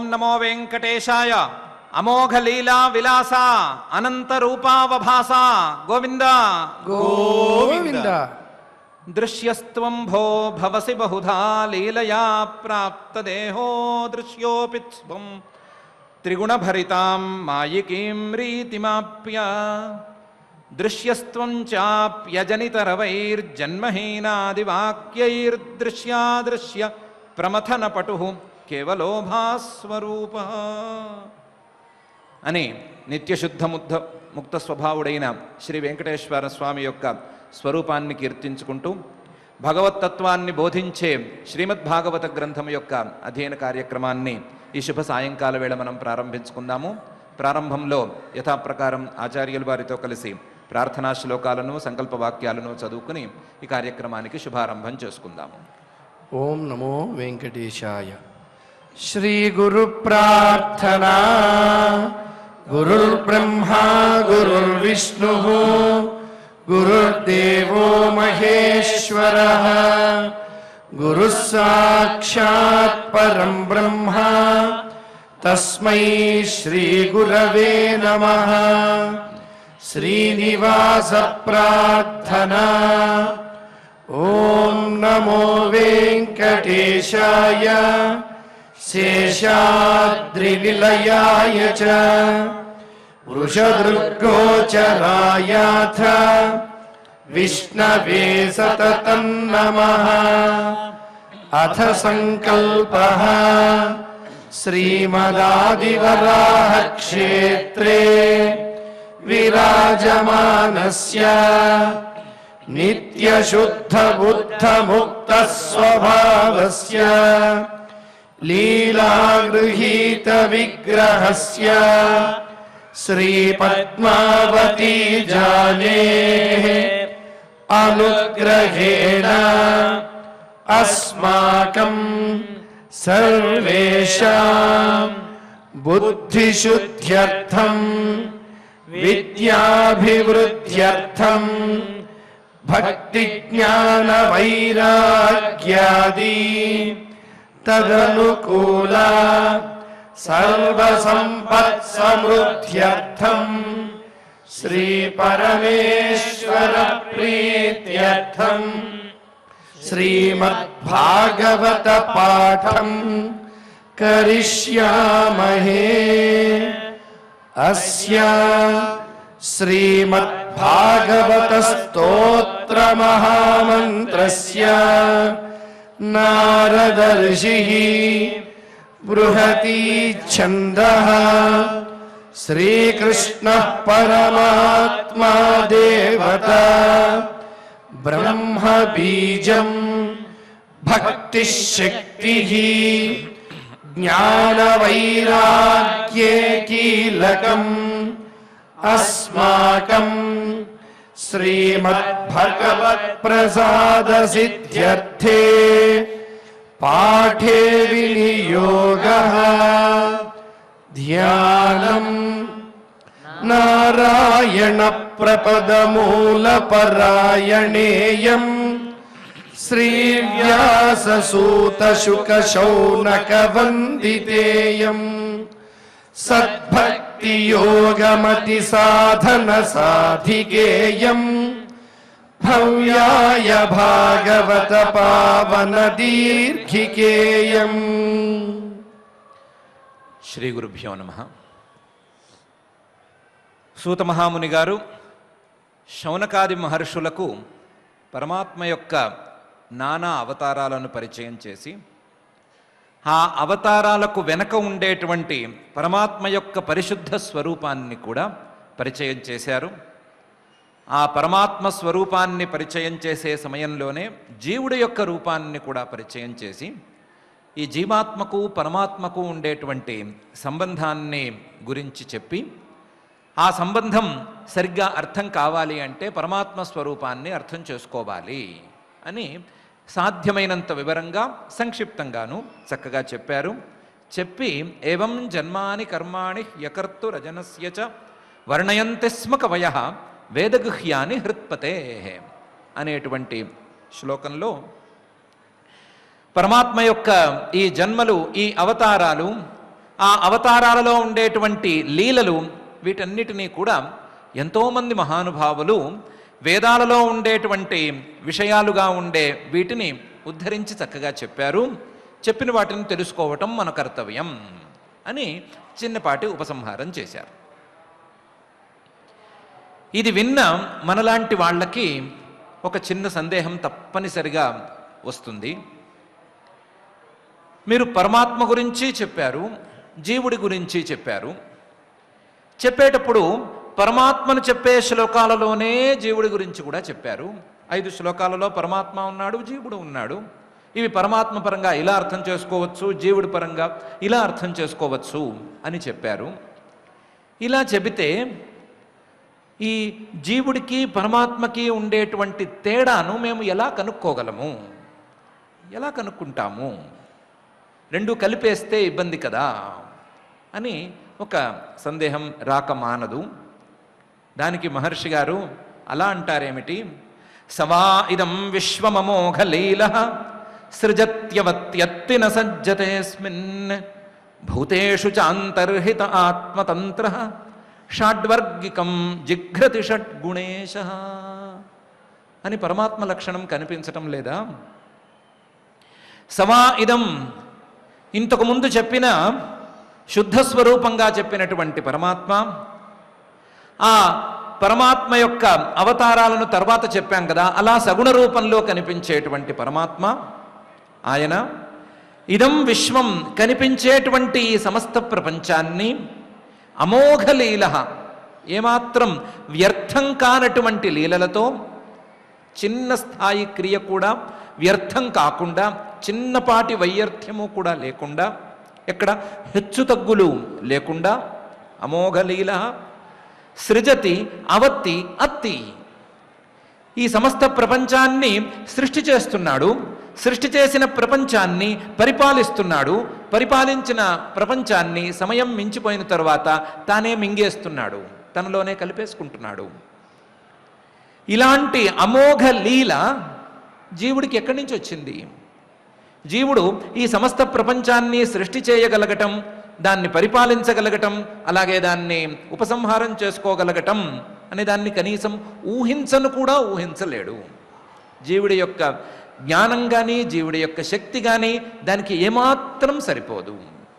ఓం నమో వెంకటేశాయ అమోఘ లీలా విలాస అనంత రూపావభాస గోవింద గోవింద దృశ్యస్త్వం భో భవసి బహుధా లీలయా ప్రాప్తదేహో దృశ్యోపి స్వం త్రిగుణభరితాం మాయికీం రీతిమాప్య దృశ్యస్త్వం చాప్యజనితరవైర్జన్మహీనాదివాక్యైర్దృశ్యాదృశ్య ప్రమథన పటు కేవలోభాస్వరూప అని నిత్యశుద్ధ ముగ్ధ ముక్త స్వభావుడైన శ్రీ వెంకటేశ్వర స్వామి యొక్క స్వరూపాన్ని కీర్తించుకుంటూ భగవత్తత్వాన్ని బోధించే శ్రీమద్ భాగవత గ్రంథం యొక్క అధ్యయన కార్యక్రమాన్ని ఈ శుభ సాయంకాల వేళ మనం ప్రారంభించుకుందాము ప్రారంభంలో యథాప్రకారం ఆచార్యుల వారితో కలిసి ప్రార్థనా శ్లోకాలను సంకల్ప వాక్యాలను చదువుకుని ఈ కార్యక్రమానికి శుభారంభం చేసుకుందాము ఓం నమో వెంకటేశాయ శ్రీ గురు ప్రార్థనా గురుర్బ్రహ్మా గురుర్విష్ణు గురుర్దేవో మహేశ్వర గురు సాక్షాత్ పరం బ్రహ్మ తస్మై శ్రీ గురవే నమ శ్రీనివాస ప్రార్థనా ఓం నమో వెంకటేశాయ శేషాద్రినిలయాయ చ వృషదృగ్గోచరాయాథ విష్ణవే సతతం నమః అథ సంకల్పः శ్రీమదాదివరాహ క్షేత్రే విరాజమానస్య नित्यशुद्धबुद्धमुक्तस्वभावस्य लीलागृहीतविग्रहस्य श्रीपद्मावती जानेः अनुग्रहेण अस्माकं सर्वेषां बुद्धिशुद्ध्यर्थं विद्याभिवृद्ध्यर्थं भक्तिज्ञानवैराग्यादि तदनुकूल सर्वसम्पत्समृद्ध्यर्थम् श्रीपरमेश्वरप्रीत्यर्थम् श्रीमद्भागवतपाठम् करिष्यामहे अस्य श्रीमद्भागवतस्तोत्रमहामन्त्रस्य नारदर्षिः बृहती छन्दः श्रीकृष्णः परमात्मा देवता ब्रह्मबीजम् भक्तिः शक्तिः ज्ञानवैराग्ये कीलकम् अस्माकम् श्रीमद्भगवत्प्रसादसिद्ध्यर्थे पाठे विनियोगः ध्यानम् नारायणप्रपदमूलपरायणेयम् श्रीव्याससूतशुकशौनकवन्दितेयम् सद्भक्तियोगमतिसाधनसाधिकेयम् भव्याय भागवत पावनदीर्घिकेयम् శ్రీ గురుభ్యో నమ సూత మహాముని గారు శౌనకాది మహర్షులకు పరమాత్మ యొక్క నానా అవతారాలను పరిచయం చేసి ఆ అవతారాలకు వెనక ఉండేటువంటి పరమాత్మ యొక్క పరిశుద్ధ స్వరూపాన్ని కూడా పరిచయం చేశారు ఆ పరమాత్మ స్వరూపాన్ని పరిచయం చేసే సమయంలోనే జీవుడి యొక్క రూపాన్ని కూడా పరిచయం చేసి ఈ జీవాత్మకు పరమాత్మకు ఉండేటువంటి సంబంధాన్ని గురించి చెప్పి ఆ సంబంధం సరిగ్గా అర్థం కావాలి అంటే పరమాత్మ స్వరూపాన్ని అర్థం చేసుకోవాలి అని సాధ్యమైనంత వివరంగా సంక్షిప్తంగాను చక్కగా చెప్పారు చెప్పి ఏవం జన్మాని కర్మాణి యకర్తు రజనస్య చ వర్ణయంతి స్మ కవయ వేదగుహ్యాని హృత్పతే అనేటువంటి శ్లోకంలో పరమాత్మ యొక్క ఈ జన్మలు ఈ అవతారాలు ఆ అవతారాలలో ఉండేటువంటి లీలలు వీటన్నిటినీ కూడా ఎంతోమంది మహానుభావులు వేదాలలో ఉండేటువంటి విషయాలుగా ఉండే వీటిని ఉద్ధరించి చక్కగా చెప్పారు చెప్పిన వాటిని తెలుసుకోవటం మన కర్తవ్యం అని చిన్నపాటి ఉపసంహారం చేశారు ఇది విన్న మనలాంటి వాళ్ళకి ఒక చిన్న సందేహం తప్పనిసరిగా వస్తుంది మీరు పరమాత్మ గురించి చెప్పారు జీవుడి గురించి చెప్పారు చెప్పేటప్పుడు పరమాత్మను చెప్పే శ్లోకాలలోనే జీవుడి గురించి కూడా చెప్పారు ఐదు శ్లోకాలలో పరమాత్మ ఉన్నాడు జీవుడు ఉన్నాడు ఇవి పరమాత్మ పరంగా ఇలా అర్థం చేసుకోవచ్చు జీవుడి పరంగా ఇలా అర్థం చేసుకోవచ్చు అని చెప్పారు ఇలా చెబితే ఈ జీవుడికి పరమాత్మకి ఉండేటువంటి తేడాను మేము ఎలా కనుక్కోగలము ఎలా కనుక్కుంటాము రెండు కలిపేస్తే ఇబ్బంది కదా అని ఒక సందేహం రాక మానదు దానికి మహర్షి గారు అలా అంటారేమిటి సవా ఇదం విశ్వమమోఘలీల సృజత్యవత్యత్తిన సజ్జతేస్మిన్ భూతేషు చాంతర్హిత ఆత్మతంత్ర షాడ్వర్గికం జిఘ్రతి షడ్గుణేశ అని పరమాత్మ లక్షణం కనిపించటం లేదా సవా ఇదం ఇంతకు ముందు చెప్పిన శుద్ధ స్వరూపంగా చెప్పినటువంటి పరమాత్మ ఆ పరమాత్మ యొక్క అవతారాలను తర్వాత చెప్పాం కదా అలా సగుణ రూపంలో కనిపించేటువంటి పరమాత్మ ఆయన ఇదం విశ్వం కనిపించేటువంటి ఈ సమస్త ప్రపంచాన్ని అమోఘ లీల ఏమాత్రం వ్యర్థం కానటువంటి లీలలతో చిన్న స్థాయి క్రియ కూడా వ్యర్థం కాకుండా చిన్నపాటి వైయర్థ్యము కూడా లేకుండా ఎక్కడ హెచ్చు తగ్గులు లేకుండా అమోఘలీల సృజతి అవత్తి అత్తి ఈ సమస్త ప్రపంచాన్ని సృష్టి చేస్తున్నాడు సృష్టి చేసిన ప్రపంచాన్ని పరిపాలిస్తున్నాడు పరిపాలించిన ప్రపంచాన్ని సమయం మించిపోయిన తరువాత తానే మింగేస్తున్నాడు తనలోనే కలిపేసుకుంటున్నాడు ఇలాంటి అమోఘ లీల జీవుడికి ఎక్కడి నుంచి వచ్చింది జీవుడు ఈ సమస్త ప్రపంచాన్ని సృష్టి చేయగలగటం దాన్ని పరిపాలించగలగటం అలాగే దాన్ని ఉపసంహారం చేసుకోగలగటం అనే దాన్ని కనీసం ఊహించను కూడా ఊహించలేడు జీవుడి యొక్క జ్ఞానం కానీ జీవుడి యొక్క శక్తి కానీ దానికి ఏమాత్రం సరిపోదు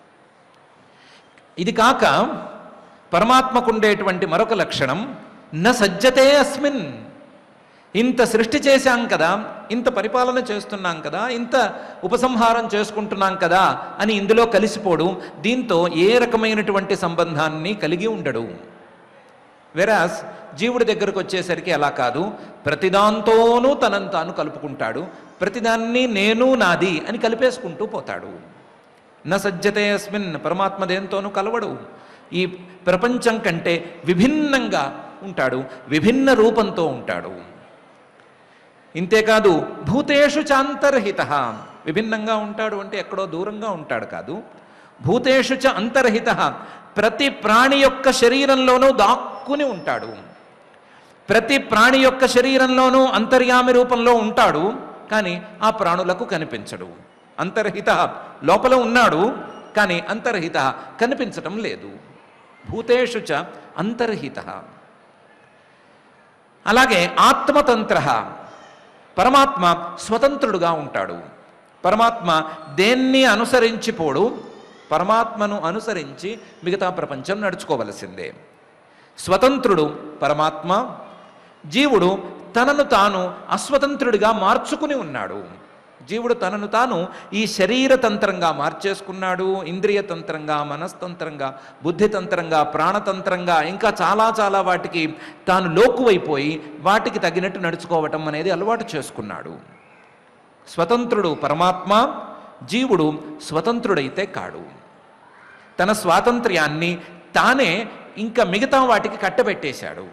ఇది కాక పరమాత్మకు ఉండేటువంటి మరొక లక్షణం న సజ్జతే అస్మిన్ ఇంత సృష్టి చేశాం కదా ఇంత పరిపాలన చేస్తున్నాం కదా ఇంత ఉపసంహారం చేసుకుంటున్నాం కదా అని ఇందులో కలిసిపోడు దీంతో ఏ రకమైనటువంటి సంబంధాన్ని కలిగి ఉండడు వెరాస్ జీవుడి దగ్గరకు వచ్చేసరికి అలా కాదు ప్రతిదాంతోనూ తనను తాను కలుపుకుంటాడు ప్రతిదాన్ని నేను నాది అని కలిపేసుకుంటూ పోతాడు న సజ్జతే అస్మిన్ పరమాత్మ దేంతోనూ కలవడు ఈ ప్రపంచం కంటే విభిన్నంగా ఉంటాడు విభిన్న రూపంతో ఉంటాడు ఇంతేకాదు భూతేషు చాంతర్హిత విభిన్నంగా ఉంటాడు అంటే ఎక్కడో దూరంగా ఉంటాడు కాదు భూతేషు చ అంతర్హిత ప్రతి ప్రాణి యొక్క శరీరంలోనూ దాక్కుని ఉంటాడు ప్రతి ప్రాణి యొక్క శరీరంలోనూ అంతర్యామి రూపంలో ఉంటాడు కానీ ఆ ప్రాణులకు కనిపించడు అంతర్హిత లోపల ఉన్నాడు కానీ అంతర్హిత కనిపించటం లేదు భూతేషు చ అంతర్హిత అలాగే ఆత్మతంత్ర పరమాత్మ స్వతంత్రుడుగా ఉంటాడు పరమాత్మ దేన్ని అనుసరించిపోడు పరమాత్మను అనుసరించి మిగతా ప్రపంచం నడుచుకోవలసిందే స్వతంత్రుడు పరమాత్మ జీవుడు తనను తాను అస్వతంత్రుడిగా మార్చుకుని ఉన్నాడు జీవుడు తనను తాను ఈ శరీరతంత్రంగా మార్చేసుకున్నాడు ఇంద్రియతంత్రంగా మనస్తంత్రంగా బుద్ధితంత్రంగా ప్రాణతంత్రంగా ఇంకా చాలా చాలా వాటికి తాను లోకువైపోయి వాటికి తగినట్టు నడుచుకోవటం అనేది అలవాటు చేసుకున్నాడు స్వతంత్రుడు పరమాత్మ జీవుడు స్వతంత్రుడైతే కాడు తన స్వాతంత్ర్యాన్ని తానే ఇంకా మిగతా వాటికి కట్టబెట్టేశాడు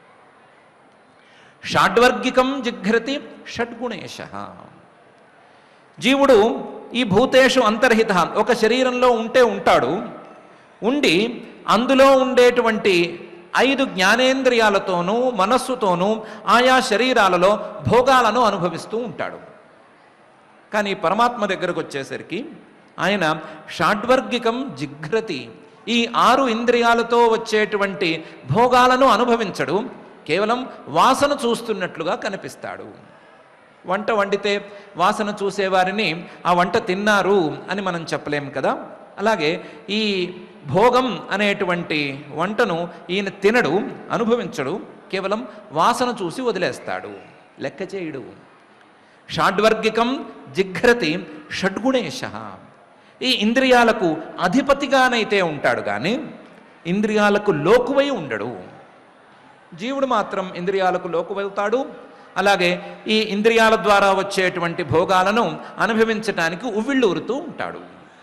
షాడ్వర్గికం జిఘ్రతి షడ్గుణేశ జీవుడు ఈ భూతేషు అంతర్హిత ఒక శరీరంలో ఉంటే ఉంటాడు ఉండి అందులో ఉండేటువంటి ఐదు జ్ఞానేంద్రియాలతోనూ మనస్సుతోనూ ఆయా శరీరాలలో భోగాలను అనుభవిస్తూ ఉంటాడు కానీ పరమాత్మ దగ్గరకు వచ్చేసరికి ఆయన షాడ్వర్గికం జిఘ్రతి ఈ ఆరు ఇంద్రియాలతో వచ్చేటువంటి భోగాలను అనుభవించడు కేవలం వాసన చూస్తున్నట్లుగా కనిపిస్తాడు వంట వండితే వాసన చూసేవారిని ఆ వంట తిన్నారు అని మనం చెప్పలేం కదా అలాగే ఈ భోగం అనేటువంటి వంటను ఈయన తినడు అనుభవించడు కేవలం వాసన చూసి వదిలేస్తాడు లెక్క చేయడు షాడ్వర్గికం జిఘ్రతి షడ్గుణేశ ఈ ఇంద్రియాలకు అధిపతిగానైతే ఉంటాడు కానీ ఇంద్రియాలకు లోకువై ఉండడు జీవుడు మాత్రం ఇంద్రియాలకు లోకువవుతాడు అలాగే ఈ ఇంద్రియాల ద్వారా వచ్చేటువంటి భోగాలను అనుభవించటానికి ఉవ్విళ్ళూరుతూ ఉంటాడు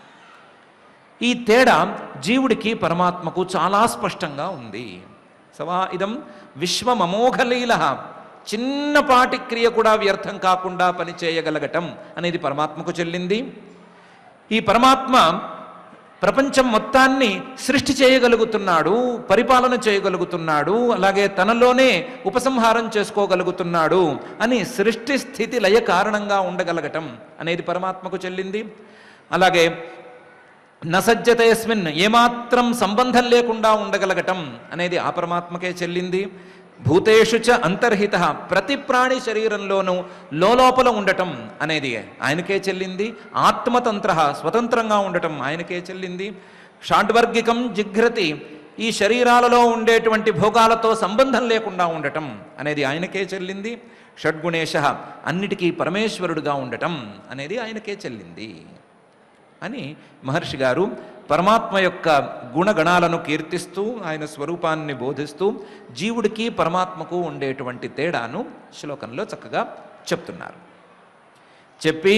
ఈ తేడా జీవుడికి పరమాత్మకు చాలా స్పష్టంగా ఉంది సవా ఇదం విశ్వమమోఘలీల చిన్నపాటి క్రియ కూడా వ్యర్థం కాకుండా పనిచేయగలగటం అనేది పరమాత్మకు చెల్లింది ఈ పరమాత్మ ప్రపంచం మొత్తాన్ని సృష్టి చేయగలుగుతున్నాడు పరిపాలన చేయగలుగుతున్నాడు అలాగే తనలోనే ఉపసంహారం చేసుకోగలుగుతున్నాడు అని సృష్టి స్థితి లయ కారణంగా ఉండగలగటం అనేది పరమాత్మకు చెల్లింది అలాగే నసజ్జతయస్మిన్ ఏమాత్రం సంబంధం లేకుండా ఉండగలగటం అనేది ఆ పరమాత్మకే చెల్లింది భూతేషు చ అంతర్హిత ప్రతి ప్రాణి శరీరంలోనూ లోపల ఉండటం అనేది ఆయనకే చెల్లింది ఆత్మతంత్ర స్వతంత్రంగా ఉండటం ఆయనకే చెల్లింది షాడ్వర్గికం జిఘ్రతి ఈ శరీరాలలో ఉండేటువంటి భోగాలతో సంబంధం లేకుండా ఉండటం అనేది ఆయనకే చెల్లింది షడ్గుణేశ అన్నిటికీ పరమేశ్వరుడుగా ఉండటం అనేది ఆయనకే చెల్లింది అని మహర్షి గారు పరమాత్మ యొక్క గుణగణాలను కీర్తిస్తూ ఆయన స్వరూపాన్ని బోధిస్తూ జీవుడికి పరమాత్మకు ఉండేటువంటి తేడాను శ్లోకంలో చక్కగా చెప్తున్నారు చెప్పి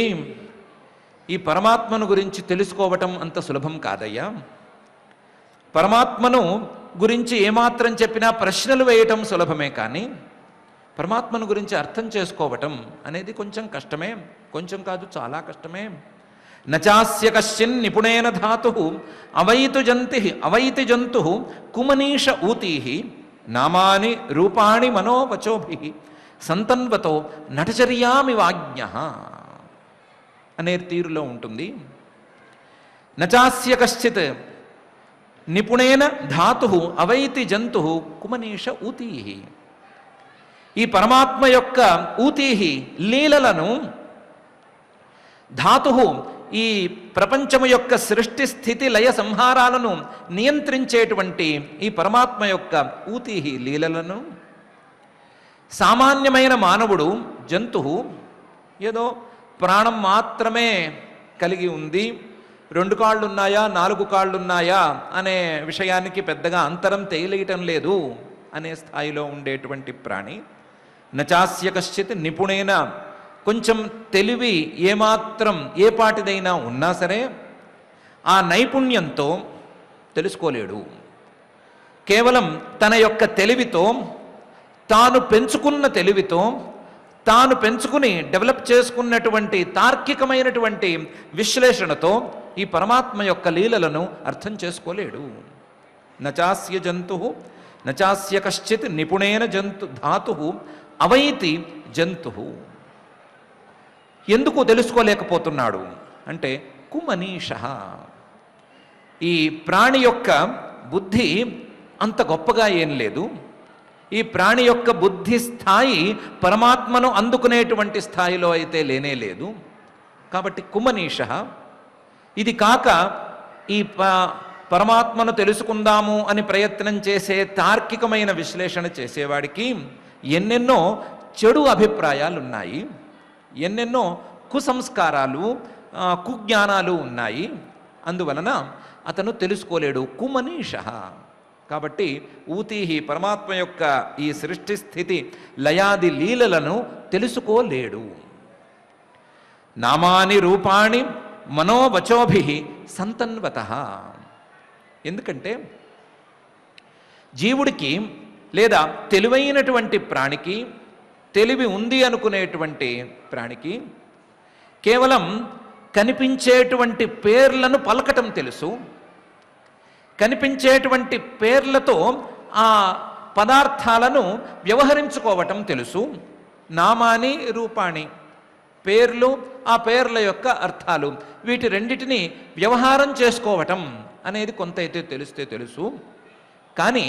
ఈ పరమాత్మను గురించి తెలుసుకోవటం అంత సులభం కాదయ్యా పరమాత్మను గురించి ఏమాత్రం చెప్పినా ప్రశ్నలు వేయటం సులభమే కానీ పరమాత్మను గురించి అర్థం చేసుకోవటం అనేది కొంచెం కష్టమే కొంచెం కాదు చాలా కష్టమే నచాస్య కశ్చిన్ నిపుణేన ధాతు అవైతు జంతి అవైతి జంతు కుమనీష ఊతీ నామాని రూపాణి మనోవచోభి సంతన్వతో నటచర్యామి వాజ్ఞ అనే తీరులో ఉంటుంది నచాస్య కశ్చిత్ నిపుణేన ధాతు అవైతి జంతు కుమనీష ఊతీ ఈ పరమాత్మ యొక్క ఊతీహి లీలలను ధాతు ఈ ప్రపంచము యొక్క సృష్టి స్థితి లయ సంహారాలను నియంత్రించేటువంటి ఈ పరమాత్మ యొక్క ఊతిహి లీలలను సామాన్యమైన మానవుడు జంతువు ఏదో ప్రాణం మాత్రమే కలిగి ఉంది రెండు కాళ్ళు ఉన్నాయా నాలుగు కాళ్ళు ఉన్నాయా అనే విషయానికి పెద్దగా అంతరం తేలియటం లేదు అనే స్థాయిలో ఉండేటువంటి ప్రాణి నచాస్య కశ్చిత్ నిపుణేన కొంచెం తెలివి ఏమాత్రం ఏ పాటిదైనా ఉన్నా సరే ఆ నైపుణ్యంతో తెలుసుకోలేడు కేవలం తన యొక్క తెలివితో తాను పెంచుకున్న తెలివితో తాను పెంచుకుని డెవలప్ చేసుకున్నటువంటి తార్కికమైనటువంటి విశ్లేషణతో ఈ పరమాత్మ యొక్క లీలలను అర్థం చేసుకోలేడు నచాస్య జంతు నచాస్య కశ్చిత్ నిపుణేన జంతు ధాతు అవైతి జంతు ఎందుకు తెలుసుకోలేకపోతున్నాడు అంటే కుమనీష ఈ ప్రాణి యొక్క బుద్ధి అంత గొప్పగా ఏం లేదు ఈ ప్రాణి యొక్క బుద్ధి స్థాయి పరమాత్మను అందుకునేటువంటి స్థాయిలో అయితే లేనే లేదు కాబట్టి కుమనీష ఇది కాక ఈ ప పరమాత్మను తెలుసుకుందాము అని ప్రయత్నం చేసే తార్కికమైన విశ్లేషణ చేసేవాడికి ఎన్నెన్నో చెడు అభిప్రాయాలు ఉన్నాయి ఎన్నెన్నో కుసంస్కారాలు ఆ, కుజ్ఞానాలు ఉన్నాయి అందువలన అతను తెలుసుకోలేడు కుమనీష కాబట్టి ఊతీహి పరమాత్మ యొక్క ఈ సృష్టి స్థితి లయాది లీలలను తెలుసుకోలేడు నామాని రూపాణి మనోవచోభి సంతన్వత ఎందుకంటే జీవుడికి లేదా తెలివైనటువంటి ప్రాణికి తెలివి ఉంది అనుకునేటువంటి ప్రాణికి కేవలం కనిపించేటువంటి పేర్లను పలకటం తెలుసు కనిపించేటువంటి పేర్లతో ఆ పదార్థాలను వ్యవహరించుకోవటం తెలుసు నామాని రూపాణి పేర్లు ఆ పేర్ల యొక్క అర్థాలు వీటి రెండిటిని వ్యవహారం చేసుకోవటం అనేది కొంత అయితే తెలిస్తే తెలుసు కానీ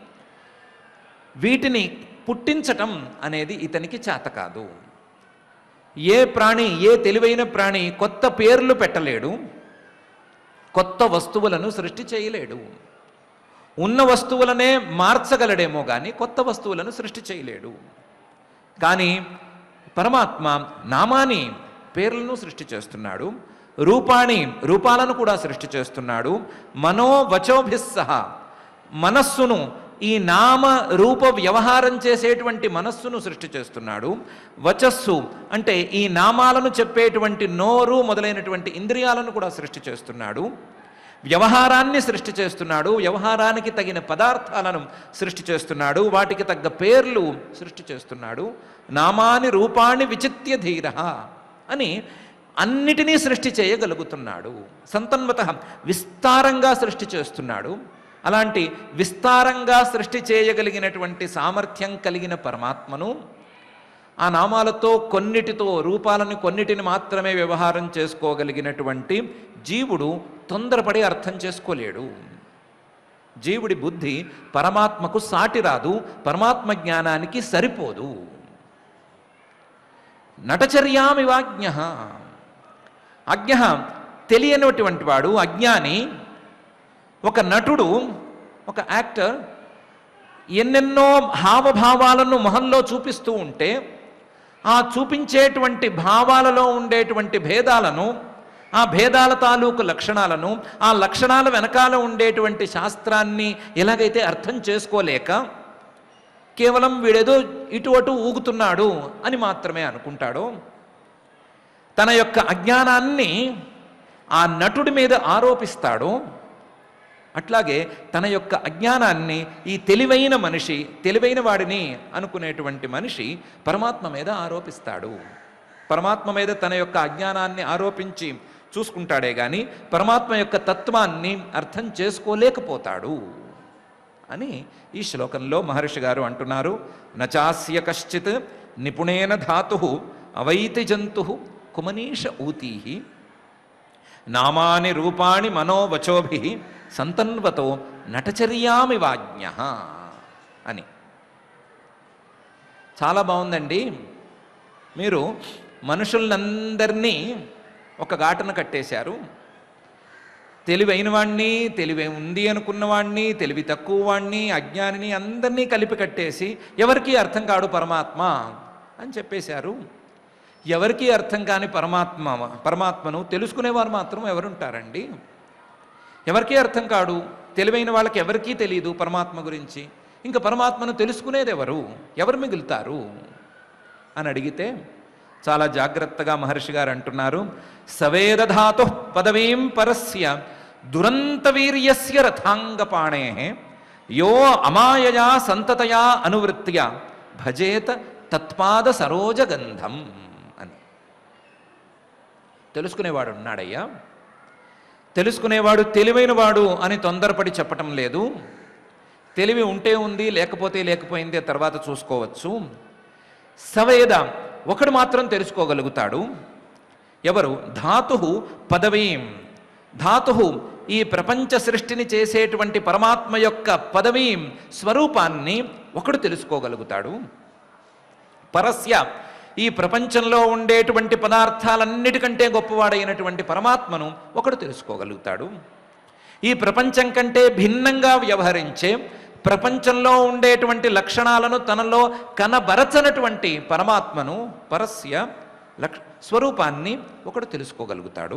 వీటిని పుట్టించటం అనేది ఇతనికి చేత కాదు ఏ ప్రాణి ఏ తెలివైన ప్రాణి కొత్త పేర్లు పెట్టలేడు కొత్త వస్తువులను సృష్టి చేయలేడు ఉన్న వస్తువులనే మార్చగలడేమో కానీ కొత్త వస్తువులను సృష్టి చేయలేడు కానీ పరమాత్మ నామాని పేర్లను సృష్టి చేస్తున్నాడు రూపాణి రూపాలను కూడా సృష్టి చేస్తున్నాడు మనోవచోభిస్సహ మనస్సును ఈ నామ రూప వ్యవహారం చేసేటువంటి మనస్సును సృష్టి చేస్తున్నాడు వచస్సు అంటే ఈ నామాలను చెప్పేటువంటి నోరు మొదలైనటువంటి ఇంద్రియాలను కూడా సృష్టి చేస్తున్నాడు వ్యవహారాన్ని సృష్టి చేస్తున్నాడు వ్యవహారానికి తగిన పదార్థాలను సృష్టి చేస్తున్నాడు వాటికి తగ్గ పేర్లు సృష్టి చేస్తున్నాడు నామాని రూపాన్ని విచిత్య ధీర అని అన్నిటినీ సృష్టి చేయగలుగుతున్నాడు సంతన్వత విస్తారంగా సృష్టి చేస్తున్నాడు అలాంటి విస్తారంగా సృష్టి చేయగలిగినటువంటి సామర్థ్యం కలిగిన పరమాత్మను ఆ నామాలతో కొన్నిటితో రూపాలను కొన్నిటిని మాత్రమే వ్యవహారం చేసుకోగలిగినటువంటి జీవుడు తొందరపడి అర్థం చేసుకోలేడు జీవుడి బుద్ధి పరమాత్మకు సాటి రాదు పరమాత్మ జ్ఞానానికి సరిపోదు నటచర్యామివాజ్ఞ అజ్ఞ తెలియనటువంటి వాడు అజ్ఞాని ఒక నటుడు ఒక యాక్టర్ ఎన్నెన్నో హావభావాలను మొహంలో చూపిస్తూ ఉంటే ఆ చూపించేటువంటి భావాలలో ఉండేటువంటి భేదాలను ఆ భేదాల తాలూకు లక్షణాలను ఆ లక్షణాల వెనకాల ఉండేటువంటి శాస్త్రాన్ని ఎలాగైతే అర్థం చేసుకోలేక కేవలం వీడేదో ఇటు అటు ఊగుతున్నాడు అని మాత్రమే అనుకుంటాడో తన యొక్క అజ్ఞానాన్ని ఆ నటుడి మీద ఆరోపిస్తాడో అట్లాగే తన యొక్క అజ్ఞానాన్ని ఈ తెలివైన మనిషి తెలివైన వాడిని అనుకునేటువంటి మనిషి పరమాత్మ మీద ఆరోపిస్తాడు పరమాత్మ మీద తన యొక్క అజ్ఞానాన్ని ఆరోపించి చూసుకుంటాడే కానీ పరమాత్మ యొక్క తత్వాన్ని అర్థం చేసుకోలేకపోతాడు అని ఈ శ్లోకంలో మహర్షి గారు అంటున్నారు నచాస్య కశ్చిత్ నిపుణేన ధాతు అవైతి జంతు కుమనీష ఊతీ నామాని రూపాణి మనోవచోభి సంతన్వతో నటచర్యామి వాజ్ఞ అని చాలా బాగుందండి మీరు మనుషులందరినీ ఒక ఘాటన కట్టేశారు తెలివైన వాణ్ణి తెలివి ఉంది అనుకున్న వాణ్ణి తెలివి తక్కువ వాణ్ణి అజ్ఞానిని అందరినీ కలిపి కట్టేసి ఎవరికీ అర్థం కాడు పరమాత్మ అని చెప్పేశారు ఎవరికీ అర్థం కాని పరమాత్మ పరమాత్మను తెలుసుకునేవారు మాత్రం ఎవరుంటారండి ఎవరికీ అర్థం కాడు తెలివైన వాళ్ళకి ఎవరికీ తెలియదు పరమాత్మ గురించి ఇంకా పరమాత్మను తెలుసుకునేది ఎవరు ఎవరు మిగులుతారు అని అడిగితే చాలా జాగ్రత్తగా మహర్షి గారు అంటున్నారు సవేదధాతు పదవీం పరస్య దురంత వీర్యస్య రథాంగపాణే యో అమాయయా సంతతయా అనువృత్య భజేత తత్పాద సరోజగంధం అని తెలుసుకునేవాడు ఉన్నాడయ్యా తెలుసుకునేవాడు తెలివైనవాడు అని తొందరపడి చెప్పటం లేదు తెలివి ఉంటే ఉంది లేకపోతే లేకపోయింది తర్వాత చూసుకోవచ్చు సవేద ఒకడు మాత్రం తెలుసుకోగలుగుతాడు ఎవరు ధాతు పదవీం ధాతు ఈ ప్రపంచ సృష్టిని చేసేటువంటి పరమాత్మ యొక్క పదవీం స్వరూపాన్ని ఒకడు తెలుసుకోగలుగుతాడు పరస్య ఈ ప్రపంచంలో ఉండేటువంటి పదార్థాలన్నిటికంటే గొప్పవాడైనటువంటి పరమాత్మను ఒకడు తెలుసుకోగలుగుతాడు ఈ ప్రపంచం కంటే భిన్నంగా వ్యవహరించే ప్రపంచంలో ఉండేటువంటి లక్షణాలను తనలో కనబరచనటువంటి పరమాత్మను పరస్య లక్ష స్వరూపాన్ని ఒకడు తెలుసుకోగలుగుతాడు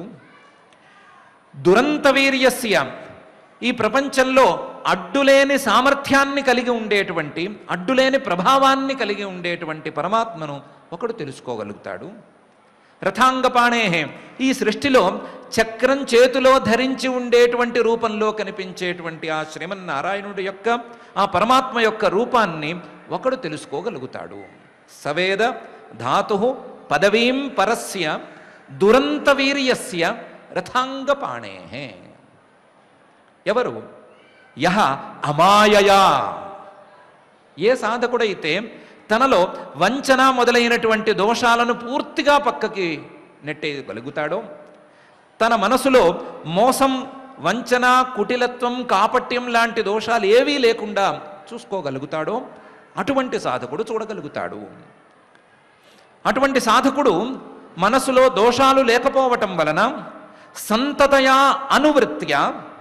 దురంత వీర్యస్య ఈ ప్రపంచంలో అడ్డులేని సామర్థ్యాన్ని కలిగి ఉండేటువంటి అడ్డులేని ప్రభావాన్ని కలిగి ఉండేటువంటి పరమాత్మను ఒకడు తెలుసుకోగలుగుతాడు రథాంగపాణే ఈ సృష్టిలో చక్రం చేతిలో ధరించి ఉండేటువంటి రూపంలో కనిపించేటువంటి ఆ శ్రీమన్నారాయణుడి యొక్క ఆ పరమాత్మ యొక్క రూపాన్ని ఒకడు తెలుసుకోగలుగుతాడు సవేద ధాతు పదవీం పరస్య దురంత వీర్యస్య రథాంగపాణే ఎవరు యహ అమాయయా ఏ సాధకుడైతే తనలో వంచన మొదలైనటువంటి దోషాలను పూర్తిగా పక్కకి నెట్టేయగలుగుతాడో తన మనసులో మోసం వంచన కుటిలత్వం కాపట్యం లాంటి దోషాలు ఏవీ లేకుండా చూసుకోగలుగుతాడో అటువంటి సాధకుడు చూడగలుగుతాడు అటువంటి సాధకుడు మనసులో దోషాలు లేకపోవటం వలన సంతతయా అనువృత్య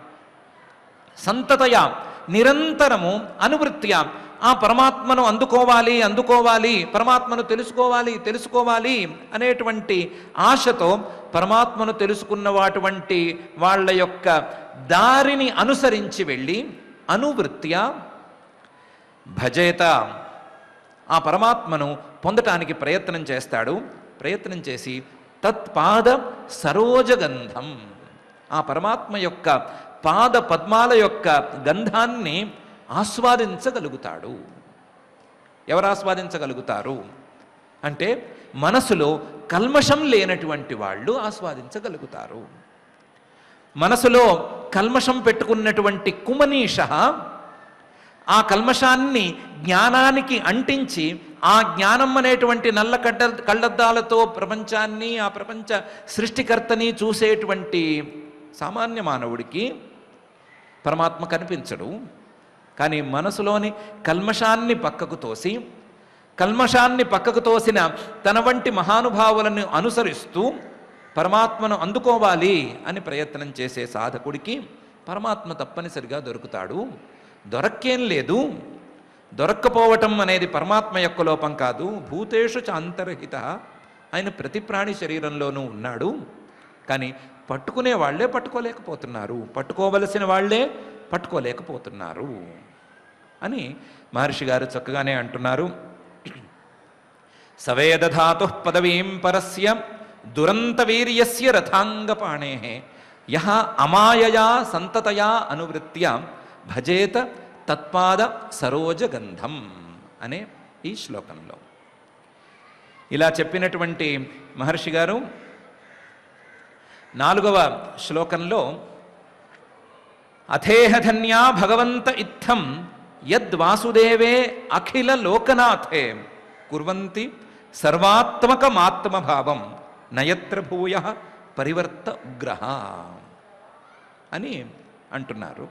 సంతతయ నిరంతరము అనువృత్య ఆ పరమాత్మను అందుకోవాలి అందుకోవాలి పరమాత్మను తెలుసుకోవాలి తెలుసుకోవాలి అనేటువంటి ఆశతో పరమాత్మను తెలుసుకున్నవాటువంటి వాళ్ళ యొక్క దారిని అనుసరించి వెళ్ళి అనువృత్య భజేత ఆ పరమాత్మను పొందటానికి ప్రయత్నం చేస్తాడు ప్రయత్నం చేసి తత్పాద సరోజగంధం ఆ పరమాత్మ యొక్క పాద పద్మాల యొక్క గంధాన్ని ఆస్వాదించగలుగుతాడు ఎవరు ఆస్వాదించగలుగుతారు అంటే మనసులో కల్మషం లేనటువంటి వాళ్ళు ఆస్వాదించగలుగుతారు మనసులో కల్మషం పెట్టుకున్నటువంటి కుమనీష ఆ కల్మషాన్ని జ్ఞానానికి అంటించి ఆ జ్ఞానం అనేటువంటి నల్ల కడ్డ కళ్ళద్దాలతో ప్రపంచాన్ని ఆ ప్రపంచ సృష్టికర్తని చూసేటువంటి సామాన్య మానవుడికి పరమాత్మ కనిపించడు కానీ మనసులోని కల్మషాన్ని పక్కకు తోసి కల్మషాన్ని పక్కకు తోసిన తన వంటి మహానుభావులను అనుసరిస్తూ పరమాత్మను అందుకోవాలి అని ప్రయత్నం చేసే సాధకుడికి పరమాత్మ తప్పనిసరిగా దొరుకుతాడు దొరక్కేం లేదు దొరక్కపోవటం అనేది పరమాత్మ యొక్క లోపం కాదు భూతేషు చ అంతర్హిత ఆయన ప్రతి ప్రాణి శరీరంలోనూ ఉన్నాడు కానీ పట్టుకునే వాళ్ళే పట్టుకోలేకపోతున్నారు పట్టుకోవలసిన వాళ్ళే పట్టుకోలేకపోతున్నారు అని మహర్షి గారు చక్కగానే అంటున్నారు సవేదధాతు పదవీం పరస్య దురంతవీర్యస్య రథాంగపాణే యహ అమాయయా సంతతయా అనువృత్య భజేత తత్పాద సరోజగంధం అనే ఈ శ్లోకంలో ఇలా చెప్పినటువంటి మహర్షి గారు నాలుగవ శ్లోకంలో అథేహధన్యా భగవంత ఇత్థం యద్వాసుదేవే అఖిల లోకనాథే కుర్వంతి సర్వాత్మకమాత్మభావం నయత్ర భూయ పరివర్త ఉగ్రహ అని అంటున్నారు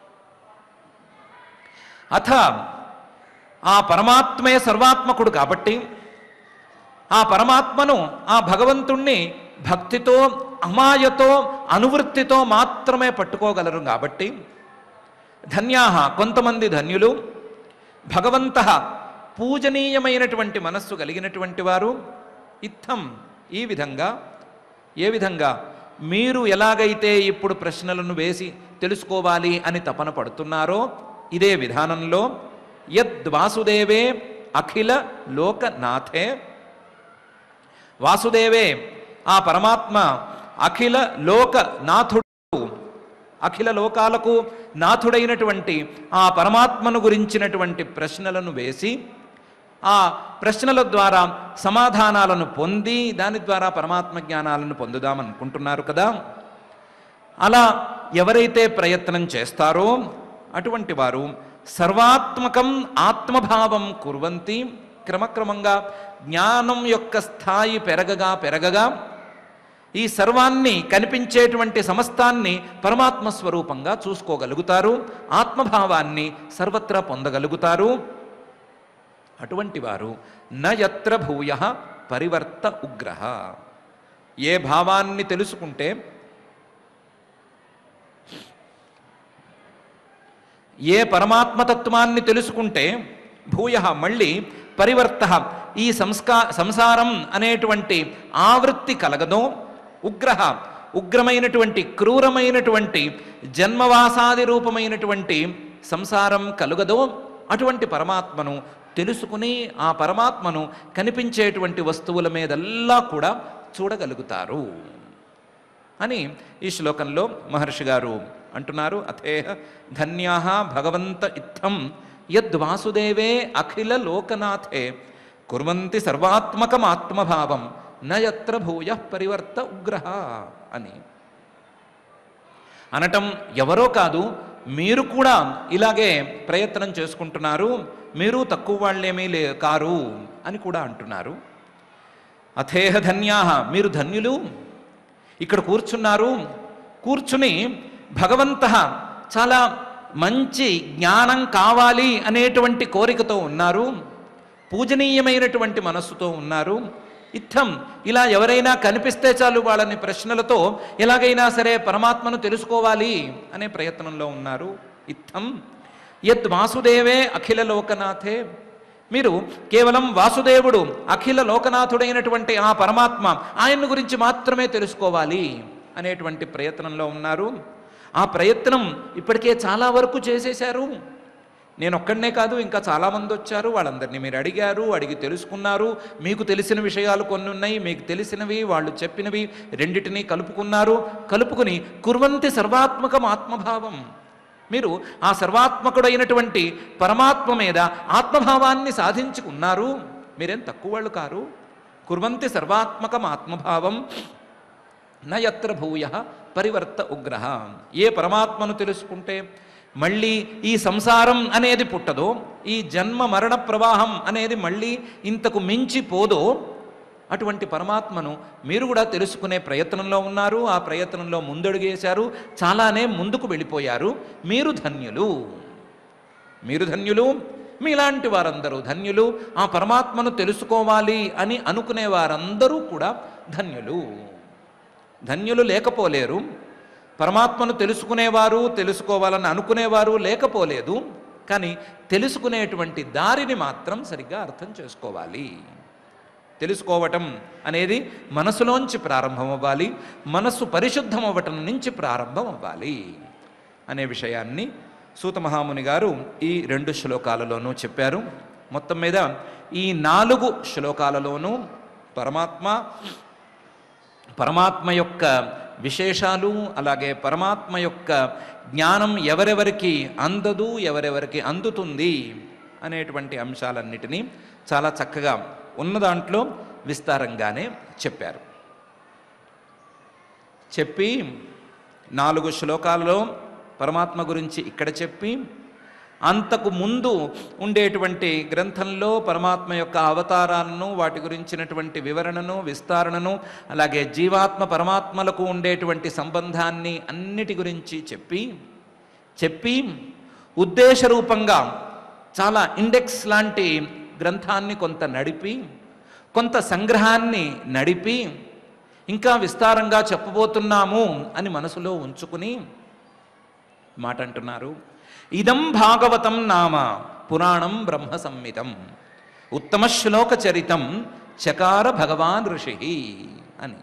అథ ఆ పరమాత్మే సర్వాత్మకుడు కాబట్టి ఆ పరమాత్మను ఆ భగవంతుణ్ణి భక్తితో అమాయతో అనువృత్తితో మాత్రమే పట్టుకోగలరు కాబట్టి ధన్యాహ కొంతమంది ధన్యులు భగవంత పూజనీయమైనటువంటి మనస్సు కలిగినటువంటి వారు ఇత్థం ఈ విధంగా ఏ విధంగా మీరు ఎలాగైతే ఇప్పుడు ప్రశ్నలను వేసి తెలుసుకోవాలి అని తపన పడుతున్నారో ఇదే విధానంలో యద్వాసుదేవే అఖిల లోకనాథే వాసుదేవే ఆ పరమాత్మ అఖిల లోక నాథుడు అఖిల లోకాలకు నాథుడైనటువంటి ఆ పరమాత్మను గురించినటువంటి ప్రశ్నలను వేసి ఆ ప్రశ్నల ద్వారా సమాధానాలను పొంది దాని ద్వారా పరమాత్మ జ్ఞానాలను పొందుదామనుకుంటున్నారు కదా అలా ఎవరైతే ప్రయత్నం చేస్తారో అటువంటి వారు సర్వాత్మకం ఆత్మభావం కుర్వంతి క్రమక్రమంగా జ్ఞానం యొక్క స్థాయి పెరగగా పెరగగా ఈ సర్వాన్ని కనిపించేటువంటి సమస్తాన్ని పరమాత్మ స్వరూపంగా చూసుకోగలుగుతారు ఆత్మభావాన్ని సర్వత్రా పొందగలుగుతారు అటువంటి వారు నయత్ర భూయ పరివర్త ఉగ్రహ ఏ భావాన్ని తెలుసుకుంటే ఏ పరమాత్మతత్వాన్ని తెలుసుకుంటే భూయ మళ్ళీ పరివర్త ఈ సంస్కా సంసారం అనేటువంటి ఆవృత్తి కలగదో ఉగ్రహ ఉగ్రమైనటువంటి క్రూరమైనటువంటి జన్మవాసాది రూపమైనటువంటి సంసారం కలుగదో అటువంటి పరమాత్మను తెలుసుకుని ఆ పరమాత్మను కనిపించేటువంటి వస్తువుల మీదల్లా కూడా చూడగలుగుతారు అని ఈ శ్లోకంలో మహర్షి గారు అంటున్నారు అథేహ ధన్యా భగవంత ఇత్థం యద్వాసుదేవే అఖిల లోకనాథే కుర్వంతి సర్వాత్మకమాత్మభావం నయత్ర భూయ పరివర్త ఉగ్రహ అని అనటం ఎవరో కాదు మీరు కూడా ఇలాగే ప్రయత్నం చేసుకుంటున్నారు మీరు తక్కువ వాళ్ళేమీ లే కారు అని కూడా అంటున్నారు అథేహ ధన్యాహ మీరు ధన్యులు ఇక్కడ కూర్చున్నారు కూర్చుని భగవంత చాలా మంచి జ్ఞానం కావాలి అనేటువంటి కోరికతో ఉన్నారు పూజనీయమైనటువంటి మనస్సుతో ఉన్నారు ఇత్తం ఇలా ఎవరైనా కనిపిస్తే చాలు వాళ్ళని ప్రశ్నలతో ఎలాగైనా సరే పరమాత్మను తెలుసుకోవాలి అనే ప్రయత్నంలో ఉన్నారు ఇత్తం యద్ వాసుదేవే అఖిల లోకనాథే మీరు కేవలం వాసుదేవుడు అఖిల లోకనాథుడైనటువంటి ఆ పరమాత్మ ఆయన గురించి మాత్రమే తెలుసుకోవాలి అనేటువంటి ప్రయత్నంలో ఉన్నారు ఆ ప్రయత్నం ఇప్పటికే చాలా వరకు చేసేశారు నేను ఒక్కడనే కాదు ఇంకా చాలామంది వచ్చారు వాళ్ళందరినీ మీరు అడిగారు అడిగి తెలుసుకున్నారు మీకు తెలిసిన విషయాలు కొన్ని ఉన్నాయి మీకు తెలిసినవి వాళ్ళు చెప్పినవి రెండిటినీ కలుపుకున్నారు కలుపుకుని కుర్వంతి సర్వాత్మకం ఆత్మభావం మీరు ఆ సర్వాత్మకుడైనటువంటి పరమాత్మ మీద ఆత్మభావాన్ని సాధించుకున్నారు మీరేం తక్కువ వాళ్ళు కారు కుర్వంతి సర్వాత్మకం ఆత్మభావం నయత్ర భూయ పరివర్త ఉగ్రహ ఏ పరమాత్మను తెలుసుకుంటే మళ్ళీ ఈ సంసారం అనేది పుట్టదో ఈ జన్మ మరణ ప్రవాహం అనేది మళ్ళీ ఇంతకు మించి పోదో అటువంటి పరమాత్మను మీరు కూడా తెలుసుకునే ప్రయత్నంలో ఉన్నారు ఆ ప్రయత్నంలో ముందడుగేశారు చాలానే ముందుకు వెళ్ళిపోయారు మీరు ధన్యులు మీరు ధన్యులు మీలాంటి వారందరూ ధన్యులు ఆ పరమాత్మను తెలుసుకోవాలి అని అనుకునే వారందరూ కూడా ధన్యులు ధన్యులు లేకపోలేరు పరమాత్మను తెలుసుకునేవారు తెలుసుకోవాలని అనుకునేవారు లేకపోలేదు కానీ తెలుసుకునేటువంటి దారిని మాత్రం సరిగ్గా అర్థం చేసుకోవాలి తెలుసుకోవటం అనేది మనసులోంచి ప్రారంభం అవ్వాలి మనస్సు పరిశుద్ధం అవ్వటం నుంచి ప్రారంభం అవ్వాలి అనే విషయాన్ని సూత మహాముని గారు ఈ రెండు శ్లోకాలలోనూ చెప్పారు మొత్తం మీద ఈ నాలుగు శ్లోకాలలోనూ పరమాత్మ పరమాత్మ యొక్క విశేషాలు అలాగే పరమాత్మ యొక్క జ్ఞానం ఎవరెవరికి అందదు ఎవరెవరికి అందుతుంది అనేటువంటి అంశాలన్నిటినీ చాలా చక్కగా ఉన్న దాంట్లో విస్తారంగానే చెప్పారు చెప్పి నాలుగు శ్లోకాలలో పరమాత్మ గురించి ఇక్కడ చెప్పి అంతకు ముందు ఉండేటువంటి గ్రంథంలో పరమాత్మ యొక్క అవతారాలను వాటి గురించినటువంటి వివరణను విస్తారణను అలాగే జీవాత్మ పరమాత్మలకు ఉండేటువంటి సంబంధాన్ని అన్నిటి గురించి చెప్పి చెప్పి ఉద్దేశరూపంగా చాలా ఇండెక్స్ లాంటి గ్రంథాన్ని కొంత నడిపి కొంత సంగ్రహాన్ని నడిపి ఇంకా విస్తారంగా చెప్పబోతున్నాము అని మనసులో ఉంచుకుని మాట అంటున్నారు ఇదం భాగవతం నామ పురాణం బ్రహ్మ సంహితం ఉత్తమ శ్లోక చరితం చకార భగవాన్ ఋషి అని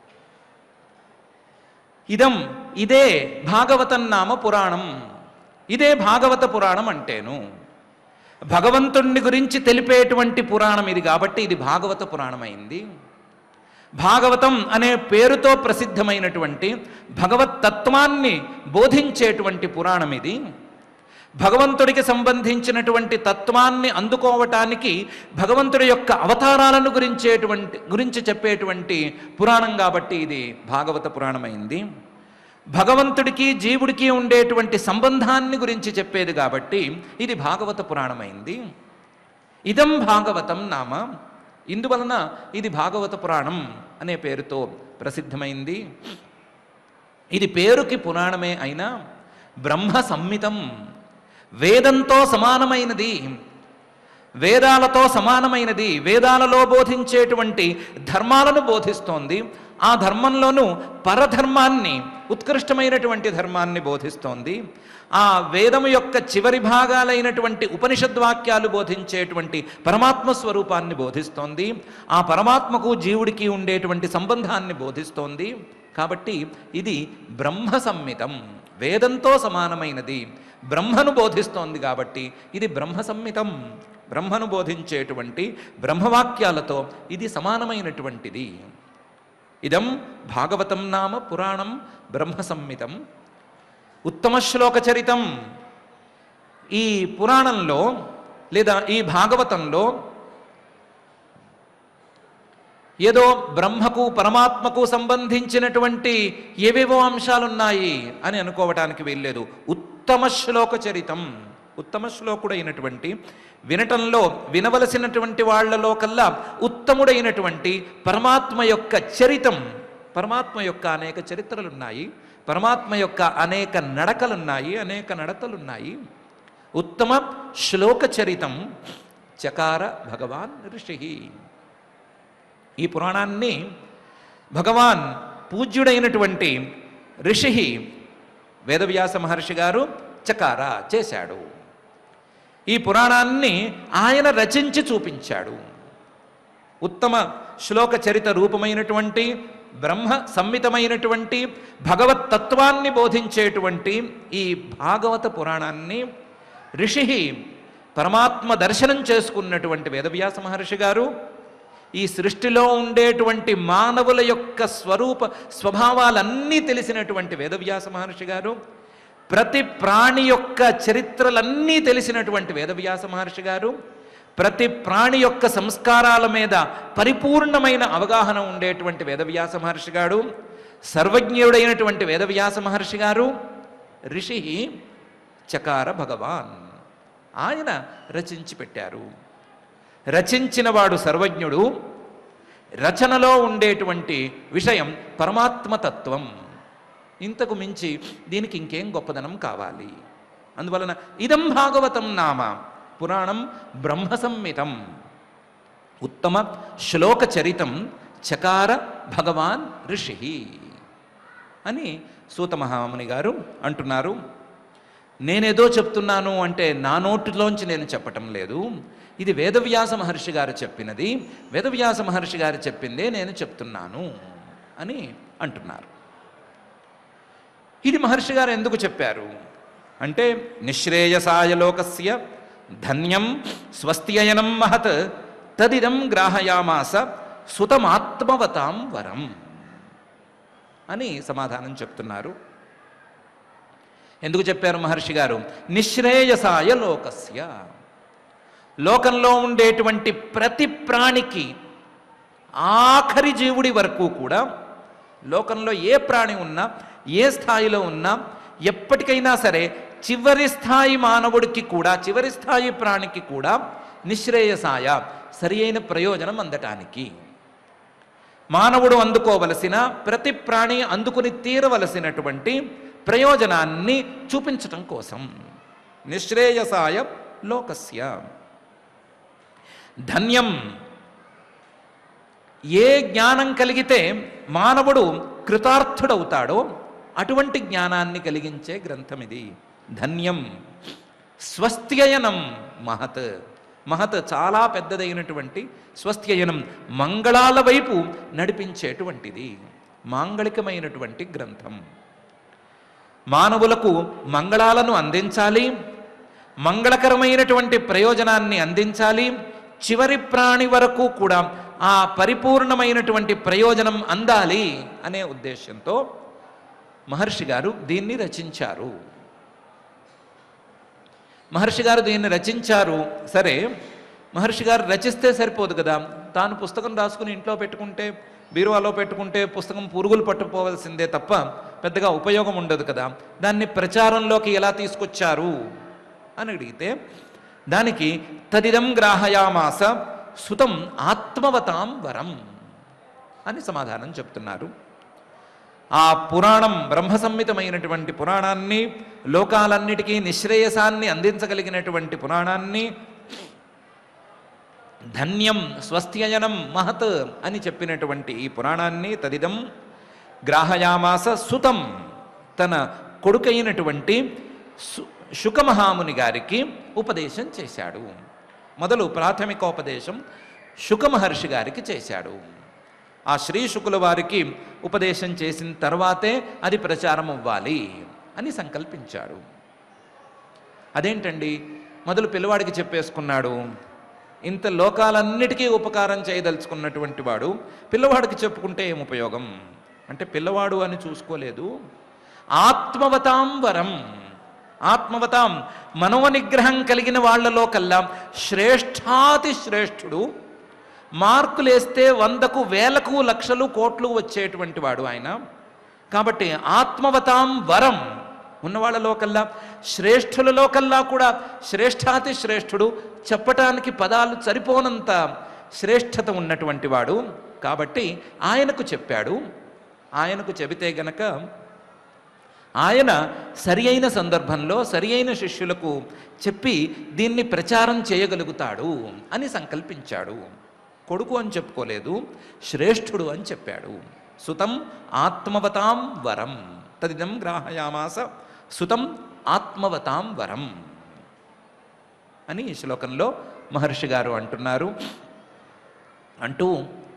ఇదం ఇదే భాగవతం నామ పురాణం ఇదే భాగవత పురాణం అంటేను భగవంతుణ్ణి గురించి తెలిపేటువంటి పురాణం ఇది కాబట్టి ఇది భాగవత పురాణమైంది భాగవతం అనే పేరుతో ప్రసిద్ధమైనటువంటి భగవత్ తత్వాన్ని బోధించేటువంటి పురాణం ఇది భగవంతుడికి సంబంధించినటువంటి తత్వాన్ని అందుకోవటానికి భగవంతుడి యొక్క అవతారాలను గురించేటువంటి గురించి చెప్పేటువంటి పురాణం కాబట్టి ఇది భాగవత పురాణమైంది భగవంతుడికి జీవుడికి ఉండేటువంటి సంబంధాన్ని గురించి చెప్పేది కాబట్టి ఇది భాగవత పురాణమైంది ఇదం భాగవతం నామ ఇందువలన ఇది భాగవత పురాణం అనే పేరుతో ప్రసిద్ధమైంది ఇది పేరుకి పురాణమే అయినా బ్రహ్మ సంహితం వేదంతో సమానమైనది వేదాలతో సమానమైనది వేదాలలో బోధించేటువంటి ధర్మాలను బోధిస్తోంది ఆ ధర్మంలోనూ పరధర్మాన్ని ఉత్కృష్టమైనటువంటి ధర్మాన్ని బోధిస్తోంది ఆ వేదము యొక్క చివరి భాగాలైనటువంటి ఉపనిషద్వాక్యాలు బోధించేటువంటి పరమాత్మ స్వరూపాన్ని బోధిస్తోంది ఆ పరమాత్మకు జీవుడికి ఉండేటువంటి సంబంధాన్ని బోధిస్తోంది కాబట్టి ఇది బ్రహ్మ సంహితం వేదంతో సమానమైనది బ్రహ్మను బోధిస్తోంది కాబట్టి ఇది బ్రహ్మ సంహితం బ్రహ్మను బోధించేటువంటి బ్రహ్మవాక్యాలతో ఇది సమానమైనటువంటిది ఇదం భాగవతం నామ పురాణం బ్రహ్మ సంహితం ఉత్తమ శ్లోక చరితం ఈ పురాణంలో లేదా ఈ భాగవతంలో ఏదో బ్రహ్మకు పరమాత్మకు సంబంధించినటువంటి ఏవేవో అంశాలున్నాయి అని అనుకోవటానికి వీల్లేదు ఉత్తమ ఉత్తమ శ్లోక చరితం ఉత్తమ శ్లోకుడైనటువంటి వినటంలో వినవలసినటువంటి వాళ్ళలో కల్లా ఉత్తముడైనటువంటి పరమాత్మ యొక్క చరితం పరమాత్మ యొక్క అనేక చరిత్రలున్నాయి పరమాత్మ యొక్క అనేక నడకలున్నాయి అనేక నడతలున్నాయి ఉత్తమ శ్లోక చరితం చకార భగవాన్ ఋషి ఈ పురాణాన్ని భగవాన్ పూజ్యుడైనటువంటి ఋషి వేదవ్యాస మహర్షి గారు చకార చేశాడు ఈ పురాణాన్ని ఆయన రచించి చూపించాడు ఉత్తమ శ్లోక చరిత రూపమైనటువంటి బ్రహ్మ సంహితమైనటువంటి భగవత్ తత్వాన్ని బోధించేటువంటి ఈ భాగవత పురాణాన్ని ఋషి పరమాత్మ దర్శనం చేసుకున్నటువంటి వేదవ్యాస మహర్షి గారు ఈ సృష్టిలో ఉండేటువంటి మానవుల యొక్క స్వరూప స్వభావాలన్నీ తెలిసినటువంటి వేదవ్యాస మహర్షి గారు ప్రతి ప్రాణి యొక్క చరిత్రలన్నీ తెలిసినటువంటి వేదవ్యాస మహర్షి గారు ప్రతి ప్రాణి యొక్క సంస్కారాల మీద పరిపూర్ణమైన అవగాహన ఉండేటువంటి వేదవ్యాస మహర్షి గారు సర్వజ్ఞుడైనటువంటి వేదవ్యాస మహర్షి గారు ఋషి చకార భగవాన్ ఆయన రచించి పెట్టారు రచించినవాడు సర్వజ్ఞుడు రచనలో ఉండేటువంటి విషయం పరమాత్మతత్వం ఇంతకు మించి దీనికి ఇంకేం గొప్పదనం కావాలి అందువలన ఇదం భాగవతం నామ పురాణం బ్రహ్మ సంహితం ఉత్తమ శ్లోక చరితం చకార భగవాన్ ఋషి అని సూత మహాముని గారు అంటున్నారు నేనేదో చెప్తున్నాను అంటే నా నోటిలోంచి నేను చెప్పటం లేదు ఇది వేదవ్యాస మహర్షి గారు చెప్పినది వేదవ్యాస మహర్షి గారు చెప్పిందే నేను చెప్తున్నాను అని అంటున్నారు ఇది మహర్షి గారు ఎందుకు చెప్పారు అంటే నిశ్రేయసాయ లోకస్య ధన్యం స్వస్త్యయనం మహత్ తదిదం గ్రాహయామాస సుతమాత్మవతాం వరం అని సమాధానం చెప్తున్నారు ఎందుకు చెప్పారు మహర్షి గారు నిశ్రేయసాయ లోకస్య లోకంలో ఉండేటువంటి ప్రతి ప్రాణికి ఆఖరి జీవుడి వరకు కూడా లోకంలో ఏ ప్రాణి ఉన్నా ఏ స్థాయిలో ఉన్నా ఎప్పటికైనా సరే చివరి స్థాయి మానవుడికి కూడా చివరి స్థాయి ప్రాణికి కూడా నిశ్రేయసాయ సరి అయిన ప్రయోజనం అందటానికి మానవుడు అందుకోవలసిన ప్రతి ప్రాణి అందుకుని తీరవలసినటువంటి ప్రయోజనాన్ని చూపించటం కోసం నిశ్రేయసాయ లోకస్య ధన్యం ఏ జ్ఞానం కలిగితే మానవుడు కృతార్థుడవుతాడో అటువంటి జ్ఞానాన్ని కలిగించే గ్రంథం ఇది ధన్యం స్వస్త్యయనం మహత్ మహత్ చాలా పెద్దదైనటువంటి స్వస్త్యయనం మంగళాల వైపు నడిపించేటువంటిది మాంగళికమైనటువంటి గ్రంథం మానవులకు మంగళాలను అందించాలి మంగళకరమైనటువంటి ప్రయోజనాన్ని అందించాలి చివరి ప్రాణి వరకు కూడా ఆ పరిపూర్ణమైనటువంటి ప్రయోజనం అందాలి అనే ఉద్దేశంతో మహర్షి గారు దీన్ని రచించారు మహర్షి గారు దీన్ని రచించారు సరే మహర్షి గారు రచిస్తే సరిపోదు కదా తాను పుస్తకం రాసుకుని ఇంట్లో పెట్టుకుంటే బీరువాలో పెట్టుకుంటే పుస్తకం పురుగులు పట్టుకోవాల్సిందే తప్ప పెద్దగా ఉపయోగం ఉండదు కదా దాన్ని ప్రచారంలోకి ఎలా తీసుకొచ్చారు అని అడిగితే దానికి తదిదం గ్రాహయామాస సుతం ఆత్మవతాం వరం అని సమాధానం చెప్తున్నారు ఆ పురాణం బ్రహ్మసంహితమైనటువంటి పురాణాన్ని లోకాలన్నిటికీ నిశ్రేయసాన్ని అందించగలిగినటువంటి పురాణాన్ని ధన్యం స్వస్త్యయనం మహత్ అని చెప్పినటువంటి ఈ పురాణాన్ని తదిదం గ్రాహయామాస సుతం తన కొడుకైనటువంటి సు- శుకమహాముని గారికి ఉపదేశం చేశాడు మొదలు ప్రాథమికోపదేశం శుకమహర్షి గారికి చేశాడు ఆ శ్రీ శుకుల వారికి ఉపదేశం చేసిన తర్వాతే అది ప్రచారం అవ్వాలి అని సంకల్పించాడు అదేంటండి మొదలు పిల్లవాడికి చెప్పేసుకున్నాడు ఇంత లోకాలన్నిటికీ ఉపకారం చేయదలుచుకున్నటువంటి వాడు పిల్లవాడికి చెప్పుకుంటే ఏం ఉపయోగం అంటే పిల్లవాడు అని చూసుకోలేదు ఆత్మవతాం వరం ఆత్మవతాం మనోనిగ్రహం కలిగిన వాళ్ళలో కల్లా శ్రేష్ఠాతి శ్రేష్ఠుడు మార్కులేస్తే వందకు వేలకు లక్షలు కోట్లు వచ్చేటువంటి వాడు ఆయన కాబట్టి ఆత్మవతాం వరం ఉన్న వాళ్ళలో కల్లా శ్రేష్ఠులలో కల్లా కూడా శ్రేష్ఠాతి శ్రేష్ఠుడు చెప్పటానికి పదాలు సరిపోనంత శ్రేష్ఠత ఉన్నటువంటి వాడు కాబట్టి ఆయనకు చెప్పాడు ఆయనకు చెబితే గనక ఆయన సరి అయిన సందర్భంలో సరి అయిన శిష్యులకు చెప్పి దీన్ని ప్రచారం చేయగలుగుతాడు అని సంకల్పించాడు కొడుకు అని చెప్పుకోలేదు శ్రేష్ఠుడు అని చెప్పాడు సుతం ఆత్మవతాం వరం తదిదం గ్రాహయామాస సుతం ఆత్మవతాం వరం అని ఈ శ్లోకంలో మహర్షి గారు అంటున్నారు అంటూ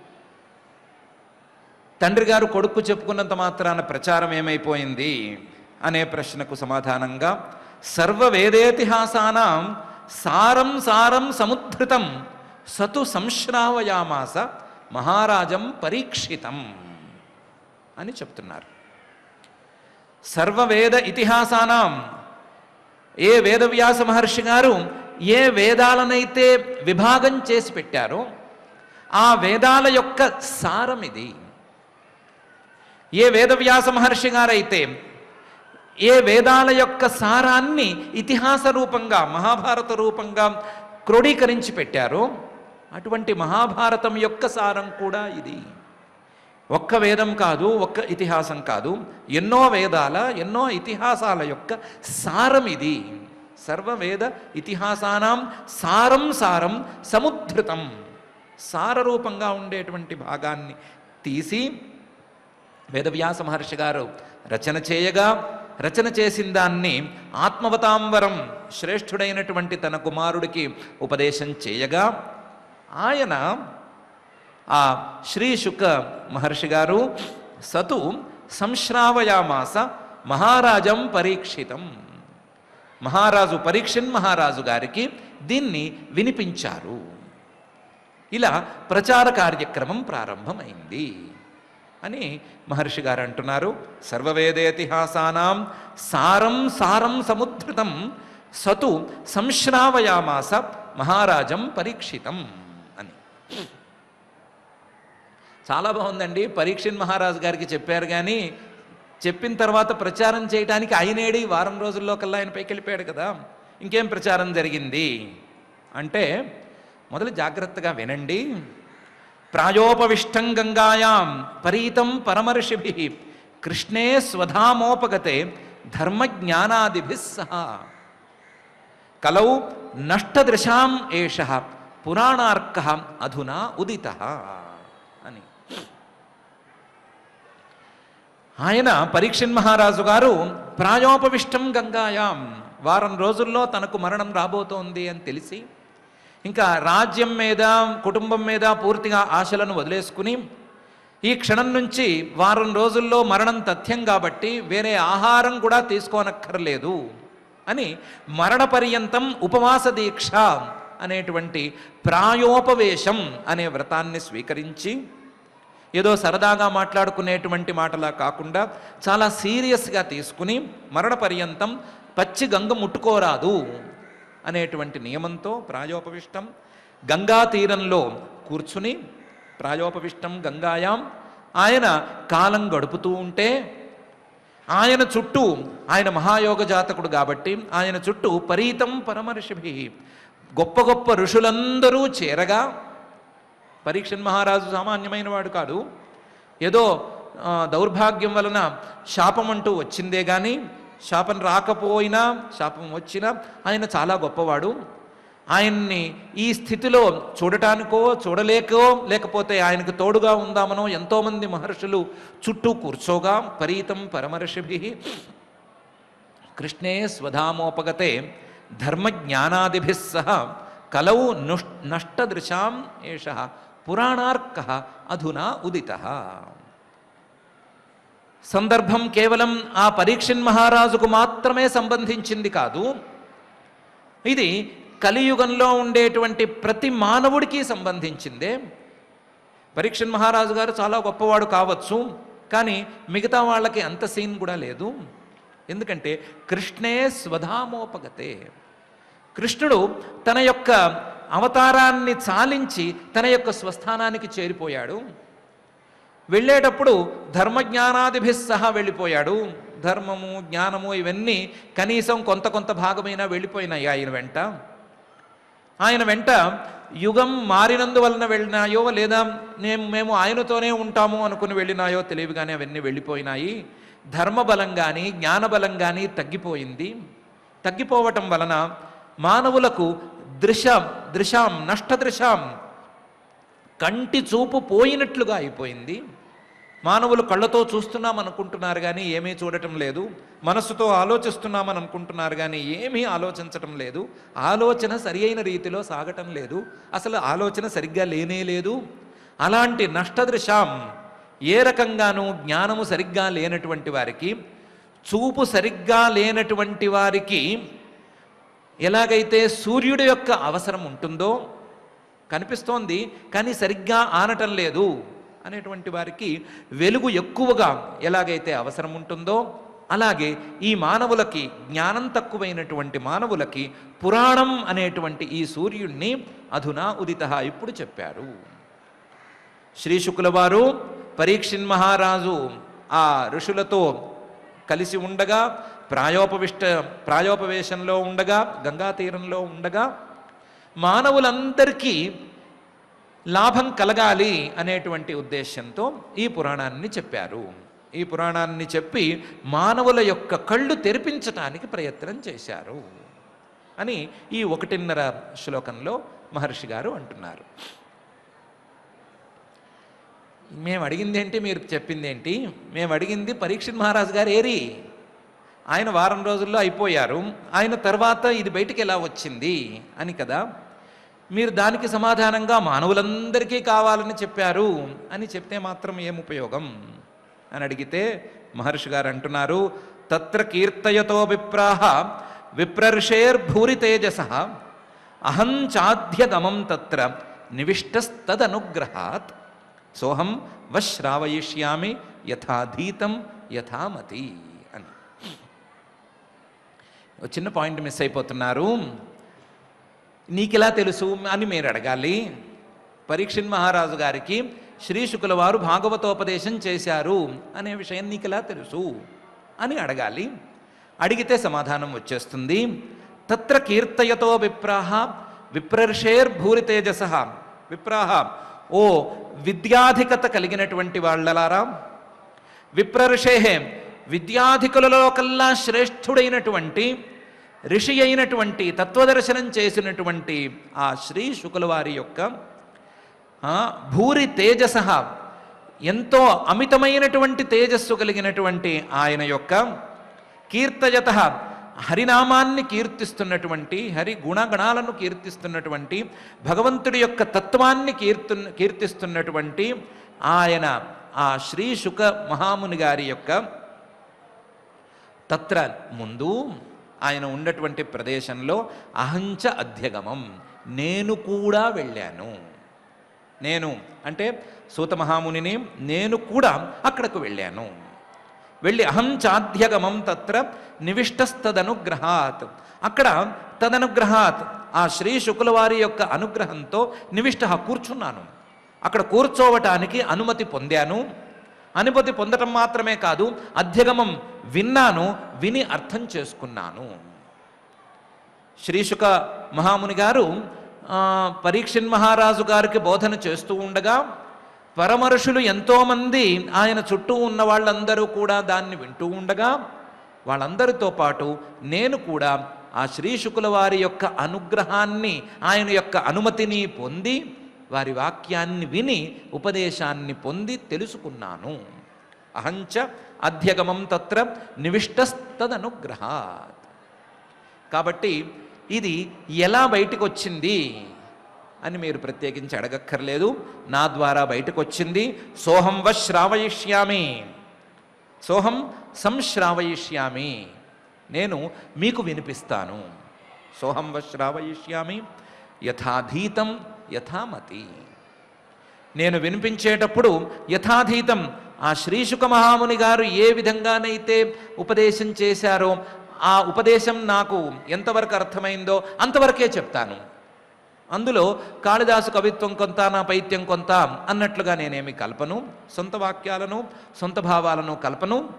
తండ్రి గారు కొడుకు చెప్పుకున్నంత మాత్రాన ప్రచారం ఏమైపోయింది అనే ప్రశ్నకు సమాధానంగా సర్వ వేదేతిహాసానాం సారం సారం సముద్ధృతం సతు సంశ్రావయామాస మహారాజం పరీక్షితం అని చెప్తున్నారు సర్వవేద ఇతిహాసానాం ఏ వేదవ్యాస మహర్షి గారు ఏ వేదాలనైతే విభాగం చేసి పెట్టారో ఆ వేదాల యొక్క సారం ఇది ఏ వేదవ్యాస మహర్షి గారైతే ఏ వేదాల యొక్క సారాన్ని ఇతిహాస రూపంగా మహాభారత రూపంగా క్రోడీకరించి పెట్టారో అటువంటి మహాభారతం యొక్క సారం కూడా ఇది ఒక్క వేదం కాదు ఒక్క ఇతిహాసం కాదు ఎన్నో వేదాల ఎన్నో ఇతిహాసాల యొక్క సారం ఇది సర్వవేద ఇతిహాసానాం సారం సారం సముద్ధృతం సారరూపంగా ఉండేటువంటి భాగాన్ని తీసి వేదవ్యాస మహర్షి గారు రచన చేయగా రచన చేసిన దాన్ని ఆత్మవతాంబరం శ్రేష్ఠుడైనటువంటి తన కుమారుడికి ఉపదేశం చేయగా ఆయన ఆ శ్రీ శుక మహర్షి గారు సతు సంశ్రావయామాస మహారాజం పరీక్షితం మహారాజు పరీక్షన్ మహారాజు గారికి దీన్ని వినిపించారు ఇలా ప్రచార కార్యక్రమం ప్రారంభమైంది అని మహర్షి గారు అంటున్నారు సర్వవేదేతిహాసానాం సారం సారం సముద్ధృతం సతు సంశ్రావయామాస మహారాజం పరీక్షితం అని చాలా బాగుందండి పరీక్షణ్ మహారాజు గారికి చెప్పారు కానీ చెప్పిన తర్వాత ప్రచారం చేయడానికి ఆయనేడి వారం రోజుల్లో కల్లా ఆయన పైకి వెళ్ళిపోయాడు కదా ఇంకేం ప్రచారం జరిగింది అంటే మొదలు జాగ్రత్తగా వినండి ప్రాయోపవిష్టం గంగాయాం పరీతం పరమర్షిభి కృష్ణే స్వధామోపగతే ధర్మజ్ఞానాదిభి సహా కలౌ నష్టదృశాం ఏష పురాణార్క అధునా ఉదిత అని ఆయన పరీక్షన్ మహారాజు గారు ప్రాయోపవిష్టం గంగాయాం వారం రోజుల్లో తనకు మరణం రాబోతోంది అని తెలిసి ఇంకా రాజ్యం మీద కుటుంబం మీద పూర్తిగా ఆశలను వదిలేసుకుని ఈ క్షణం నుంచి వారం రోజుల్లో మరణం తథ్యం కాబట్టి వేరే ఆహారం కూడా తీసుకోనక్కర్లేదు అని మరణ పర్యంతం ఉపవాస దీక్ష అనేటువంటి ప్రాయోపవేశం అనే వ్రతాన్ని స్వీకరించి ఏదో సరదాగా మాట్లాడుకునేటువంటి మాటలా కాకుండా చాలా సీరియస్గా తీసుకుని మరణ పర్యంతం పచ్చి గంగ ముట్టుకోరాదు అనేటువంటి నియమంతో ప్రాయోపవిష్టం గంగా తీరంలో కూర్చుని ప్రాయోపవిష్టం గంగాయాం ఆయన కాలం గడుపుతూ ఉంటే ఆయన చుట్టూ ఆయన మహాయోగ జాతకుడు కాబట్టి ఆయన చుట్టూ పరీతం పరమర్షిభి గొప్ప గొప్ప ఋషులందరూ చేరగా పరీక్షన్ మహారాజు సామాన్యమైన వాడు కాదు ఏదో ఆ, దౌర్భాగ్యం వలన శాపం అంటూ వచ్చిందే కానీ శాపం రాకపోయినా శాపం వచ్చినా ఆయన చాలా గొప్పవాడు ఆయన్ని ఈ స్థితిలో చూడటానికో చూడలేకో లేకపోతే ఆయనకు తోడుగా ఉందామనో ఎంతోమంది మహర్షులు చుట్టూ కూర్చోగా పరీతం పరమర్షిభి కృష్ణే స్వధామోపగతే ధర్మజ్ఞానాదిభి సహ కలౌ నుష్ నష్టదృశాం ఏష పురాణార్క అధునా ఉదిత సందర్భం కేవలం ఆ పరీక్షన్ మహారాజుకు మాత్రమే సంబంధించింది కాదు ఇది కలియుగంలో ఉండేటువంటి ప్రతి మానవుడికి సంబంధించిందే పరీక్షన్ మహారాజు గారు చాలా గొప్పవాడు కావచ్చు కానీ మిగతా వాళ్ళకి అంత సీన్ కూడా లేదు ఎందుకంటే కృష్ణే స్వధామోపగతే కృష్ణుడు తన యొక్క అవతారాన్ని చాలించి తన యొక్క స్వస్థానానికి చేరిపోయాడు వెళ్ళేటప్పుడు ధర్మజ్ఞానాదిభి సహా వెళ్ళిపోయాడు ధర్మము జ్ఞానము ఇవన్నీ కనీసం కొంత కొంత భాగమైనా వెళ్ళిపోయినాయి ఆయన వెంట ఆయన వెంట యుగం మారినందువలన వెళ్ళినాయో లేదా నేను మేము ఆయనతోనే ఉంటాము అనుకుని వెళ్ళినాయో తెలియదు కానీ అవన్నీ వెళ్ళిపోయినాయి ధర్మబలం కానీ జ్ఞానబలం కానీ తగ్గిపోయింది తగ్గిపోవటం వలన మానవులకు దృశం దృశాం నష్టదృశాం కంటి చూపు పోయినట్లుగా అయిపోయింది మానవులు కళ్ళతో చూస్తున్నాం అనుకుంటున్నారు కానీ ఏమీ చూడటం లేదు మనస్సుతో ఆలోచిస్తున్నామని అనుకుంటున్నారు కానీ ఏమీ ఆలోచించటం లేదు ఆలోచన సరి అయిన రీతిలో సాగటం లేదు అసలు ఆలోచన సరిగ్గా లేనే లేదు అలాంటి నష్టదృశాం ఏ రకంగానూ జ్ఞానము సరిగ్గా లేనటువంటి వారికి చూపు సరిగ్గా లేనటువంటి వారికి ఎలాగైతే సూర్యుడి యొక్క అవసరం ఉంటుందో కనిపిస్తోంది కానీ సరిగ్గా ఆనటం లేదు అనేటువంటి వారికి వెలుగు ఎక్కువగా ఎలాగైతే అవసరం ఉంటుందో అలాగే ఈ మానవులకి జ్ఞానం తక్కువైనటువంటి మానవులకి పురాణం అనేటువంటి ఈ సూర్యుణ్ణి అధునా ఉదిత ఇప్పుడు చెప్పారు శ్రీ శుకుల వారు పరీక్షిన్ మహారాజు ఆ ఋషులతో కలిసి ఉండగా ప్రాయోపవిష్ట ప్రాయోపవేశంలో ఉండగా గంగా తీరంలో ఉండగా మానవులందరికీ లాభం కలగాలి అనేటువంటి ఉద్దేశంతో ఈ పురాణాన్ని చెప్పారు ఈ పురాణాన్ని చెప్పి మానవుల యొక్క కళ్ళు తెరిపించటానికి ప్రయత్నం చేశారు అని ఈ ఒకటిన్నర శ్లోకంలో మహర్షి గారు అంటున్నారు మేము అడిగింది ఏంటి మీరు చెప్పింది ఏంటి మేము అడిగింది పరీక్షిత్ మహారాజు గారు ఏరి ఆయన వారం రోజుల్లో అయిపోయారు ఆయన తర్వాత ఇది బయటికి ఎలా వచ్చింది అని కదా మీరు దానికి సమాధానంగా మానవులందరికీ కావాలని చెప్పారు అని చెప్తే మాత్రం ఏం ఉపయోగం అని అడిగితే మహర్షి గారు అంటున్నారు తత్ర కీర్తయతో విప్రాహ విప్రర్షేర్భూరి తేజస అహం చాధ్యగమం తత్ర నివిష్టస్తదనుగ్రహాత్ సోహం వశ్రావయిష్యామి యథాధీతం యథామతి అని ఒక చిన్న పాయింట్ మిస్ అయిపోతున్నారు నీకెలా తెలుసు అని మీరు అడగాలి పరీక్షిన్ మహారాజు గారికి శ్రీ శుకుల వారు భాగవతోపదేశం చేశారు అనే విషయం నీకెలా తెలుసు అని అడగాలి అడిగితే సమాధానం వచ్చేస్తుంది తత్ర కీర్తయతో విప్రాహ విప్రర్షేర్భూరి తేజస విప్రాహ ఓ విద్యాధికత కలిగినటువంటి వాళ్ళలారా విప్రర్షే విద్యాధికులలో కల్లా శ్రేష్ఠుడైనటువంటి ఋషి అయినటువంటి తత్వదర్శనం చేసినటువంటి ఆ శ్రీ శుకుల వారి యొక్క ఆ, భూరి తేజస ఎంతో అమితమైనటువంటి తేజస్సు కలిగినటువంటి ఆయన యొక్క కీర్తయత హరినామాన్ని కీర్తిస్తున్నటువంటి హరి గుణగణాలను కీర్తిస్తున్నటువంటి భగవంతుడి యొక్క తత్వాన్ని కీర్తు కీర్తిస్తున్నటువంటి ఆయన ఆ శ్రీ శుక మహాముని గారి యొక్క తత్ర ముందు ఆయన ఉన్నటువంటి ప్రదేశంలో అహంచ అధ్యగమం నేను కూడా వెళ్ళాను నేను అంటే సూత మహామునిని నేను కూడా అక్కడకు వెళ్ళాను వెళ్ళి అహం చాధ్యగమం తత్ర నివిష్టస్తదనుగ్రహాత్ అక్కడ తదనుగ్రహాత్ ఆ శ్రీ శుకుల వారి యొక్క అనుగ్రహంతో నివిష్ట కూర్చున్నాను అక్కడ కూర్చోవటానికి అనుమతి పొందాను అనుమతి పొందటం మాత్రమే కాదు అధ్యగమం విన్నాను విని అర్థం చేసుకున్నాను శ్రీశుక మహాముని గారు ఆ, పరీక్షిన్ మహారాజు గారికి బోధన చేస్తూ ఉండగా పరమరుషులు ఎంతోమంది ఆయన చుట్టూ ఉన్న వాళ్ళందరూ కూడా దాన్ని వింటూ ఉండగా వాళ్ళందరితో పాటు నేను కూడా ఆ శ్రీశుకుల వారి యొక్క అనుగ్రహాన్ని ఆయన యొక్క అనుమతిని పొంది వారి వాక్యాన్ని విని ఉపదేశాన్ని పొంది తెలుసుకున్నాను అహంచ అధ్యగమం తత్ర నివిష్టస్తదనుగ్రహాత్ కాబట్టి ఇది ఎలా బయటకు వచ్చింది అని మీరు ప్రత్యేకించి అడగక్కర్లేదు నా ద్వారా బయటకు వచ్చింది సోహం వ శ్రావయిష్యామి సోహం సంశ్రావయిష్యామి నేను మీకు వినిపిస్తాను సోహం వ శ్రావయిష్యామి యథాధీతం యథామతి నేను వినిపించేటప్పుడు యథాధీతం ఆ శ్రీశుక మహాముని గారు ఏ విధంగానైతే ఉపదేశం చేశారో ఆ ఉపదేశం నాకు ఎంతవరకు అర్థమైందో అంతవరకే చెప్తాను అందులో కాళిదాసు కవిత్వం కొంత నా పైత్యం కొంత అన్నట్లుగా నేనేమి కల్పను సొంత వాక్యాలను సొంత భావాలను కల్పను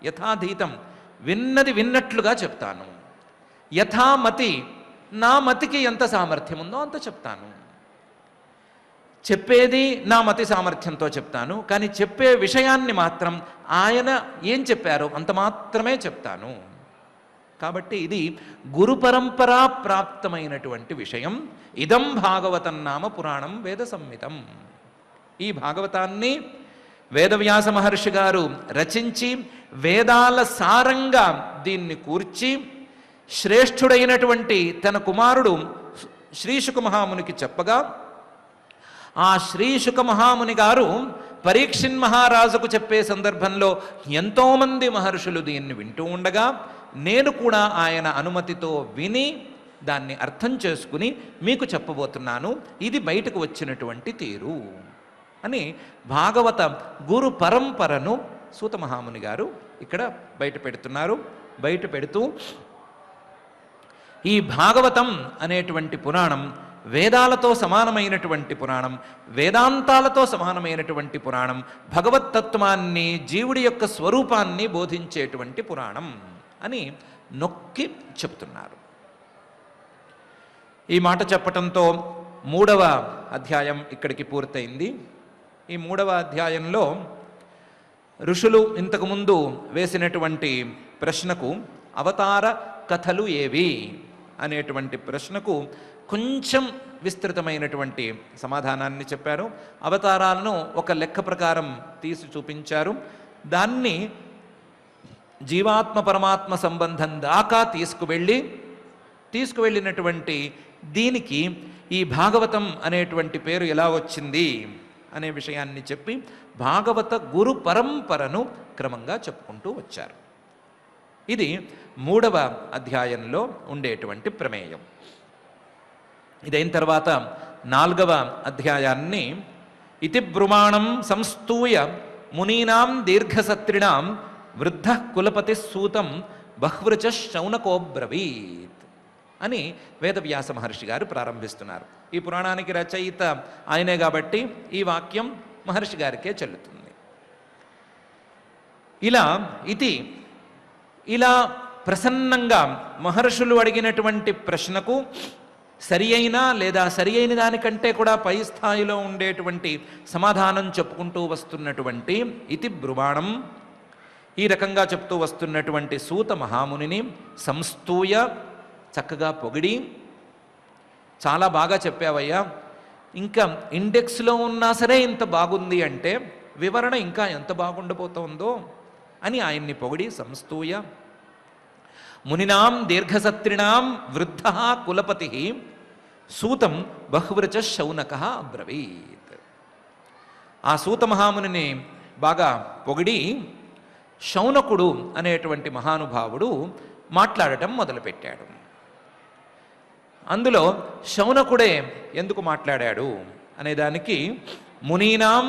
యథాధీతం విన్నది విన్నట్లుగా చెప్తాను యథామతి నా మతికి ఎంత సామర్థ్యం ఉందో అంత చెప్తాను చెప్పేది నా మతి సామర్థ్యంతో చెప్తాను కానీ చెప్పే విషయాన్ని మాత్రం ఆయన ఏం చెప్పారో అంత మాత్రమే చెప్తాను కాబట్టి ఇది గురు పరంపరా ప్రాప్తమైనటువంటి విషయం ఇదం భాగవతం నామ పురాణం వేద సంహితం ఈ భాగవతాన్ని వేదవ్యాస మహర్షి గారు రచించి వేదాల సారంగా దీన్ని కూర్చి శ్రేష్ఠుడైనటువంటి తన కుమారుడు శ్రీశుక మహామునికి చెప్పగా ఆ శ్రీశుక మహాముని గారు పరీక్షిన్ మహారాజుకు చెప్పే సందర్భంలో ఎంతోమంది మహర్షులు దీన్ని వింటూ ఉండగా నేను కూడా ఆయన అనుమతితో విని దాన్ని అర్థం చేసుకుని మీకు చెప్పబోతున్నాను ఇది బయటకు వచ్చినటువంటి తీరు అని భాగవత గురు పరంపరను సూత మహాముని గారు ఇక్కడ బయట పెడుతున్నారు బయట పెడుతూ ఈ భాగవతం అనేటువంటి పురాణం వేదాలతో సమానమైనటువంటి పురాణం వేదాంతాలతో సమానమైనటువంటి పురాణం భగవత్తత్వాన్ని జీవుడి యొక్క స్వరూపాన్ని బోధించేటువంటి పురాణం అని నొక్కి చెప్తున్నారు ఈ మాట చెప్పటంతో మూడవ అధ్యాయం ఇక్కడికి పూర్తయింది ఈ మూడవ అధ్యాయంలో ఋషులు ఇంతకుముందు వేసినటువంటి ప్రశ్నకు అవతార కథలు ఏవి అనేటువంటి ప్రశ్నకు కొంచెం విస్తృతమైనటువంటి సమాధానాన్ని చెప్పారు అవతారాలను ఒక లెక్క ప్రకారం తీసి చూపించారు దాన్ని జీవాత్మ పరమాత్మ సంబంధం దాకా తీసుకువెళ్ళి తీసుకువెళ్ళినటువంటి దీనికి ఈ భాగవతం అనేటువంటి పేరు ఎలా వచ్చింది అనే విషయాన్ని చెప్పి భాగవత గురు పరంపరను క్రమంగా చెప్పుకుంటూ వచ్చారు ఇది మూడవ అధ్యాయంలో ఉండేటువంటి ప్రమేయం ఇదైన తర్వాత నాలుగవ అధ్యాయాన్ని ఇతి బ్రుమాణం సంస్తూయ మునీనాం దీర్ఘసత్రిణాం వృద్ధ కులపతి సూతం బహ్వృచ శౌనకోబ్రవీత్ అని వేదవ్యాస మహర్షి గారు ప్రారంభిస్తున్నారు ఈ పురాణానికి రచయిత ఆయనే కాబట్టి ఈ వాక్యం మహర్షి గారికే చెల్లుతుంది ఇలా ఇది ఇలా ప్రసన్నంగా మహర్షులు అడిగినటువంటి ప్రశ్నకు సరి అయిన లేదా సరి అయిన దానికంటే కూడా పై స్థాయిలో ఉండేటువంటి సమాధానం చెప్పుకుంటూ వస్తున్నటువంటి ఇతి బ్రువాణం ఈ రకంగా చెప్తూ వస్తున్నటువంటి సూత మహామునిని సంస్తూయ చక్కగా పొగిడి చాలా బాగా చెప్పావయ్యా ఇంకా ఇండెక్స్లో ఉన్నా సరే ఇంత బాగుంది అంటే వివరణ ఇంకా ఎంత బాగుండబోతోందో అని ఆయన్ని పొగిడి సంస్తూయ మునినాం దీర్ఘసత్రిణాం వృద్ధ కులపతి సూతం బహువ్రచ శౌనక అబ్రవీత్ ఆ సూత మహామునిని బాగా పొగిడి శౌనకుడు అనేటువంటి మహానుభావుడు మాట్లాడటం మొదలుపెట్టాడు అందులో శౌనకుడే ఎందుకు మాట్లాడాడు అనేదానికి మునీనాం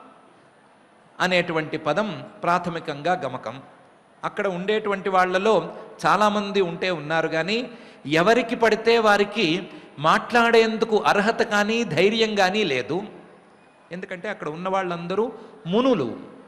అనేటువంటి పదం ప్రాథమికంగా గమకం అక్కడ ఉండేటువంటి వాళ్ళలో చాలామంది ఉంటే ఉన్నారు కానీ ఎవరికి పడితే వారికి మాట్లాడేందుకు అర్హత కానీ ధైర్యం కానీ లేదు ఎందుకంటే అక్కడ ఉన్న వాళ్ళందరూ మునులు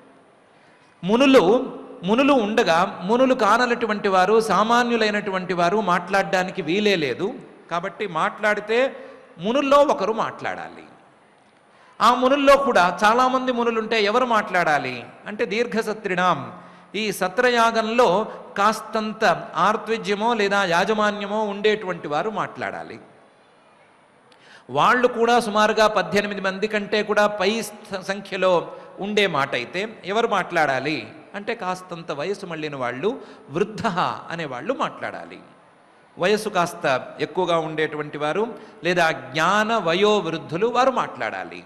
మునులు మునులు ఉండగా మునులు కానలటువంటి వారు సామాన్యులైనటువంటి వారు మాట్లాడడానికి వీలే లేదు కాబట్టి మాట్లాడితే మునుల్లో ఒకరు మాట్లాడాలి ఆ మునుల్లో కూడా చాలామంది మునులుంటే ఎవరు మాట్లాడాలి అంటే దీర్ఘసత్రిణాం ఈ సత్రయాగంలో కాస్తంత ఆర్త్విజ్యమో లేదా యాజమాన్యమో ఉండేటువంటి వారు మాట్లాడాలి వాళ్ళు కూడా సుమారుగా పద్దెనిమిది మంది కంటే కూడా పై స్థ- సంఖ్యలో ఉండే మాట అయితే ఎవరు మాట్లాడాలి అంటే కాస్తంత వయసు మళ్ళిన వాళ్ళు వృద్ధ అనే వాళ్ళు మాట్లాడాలి వయసు కాస్త ఎక్కువగా ఉండేటువంటి వారు లేదా జ్ఞాన వయో వృద్ధులు వారు మాట్లాడాలి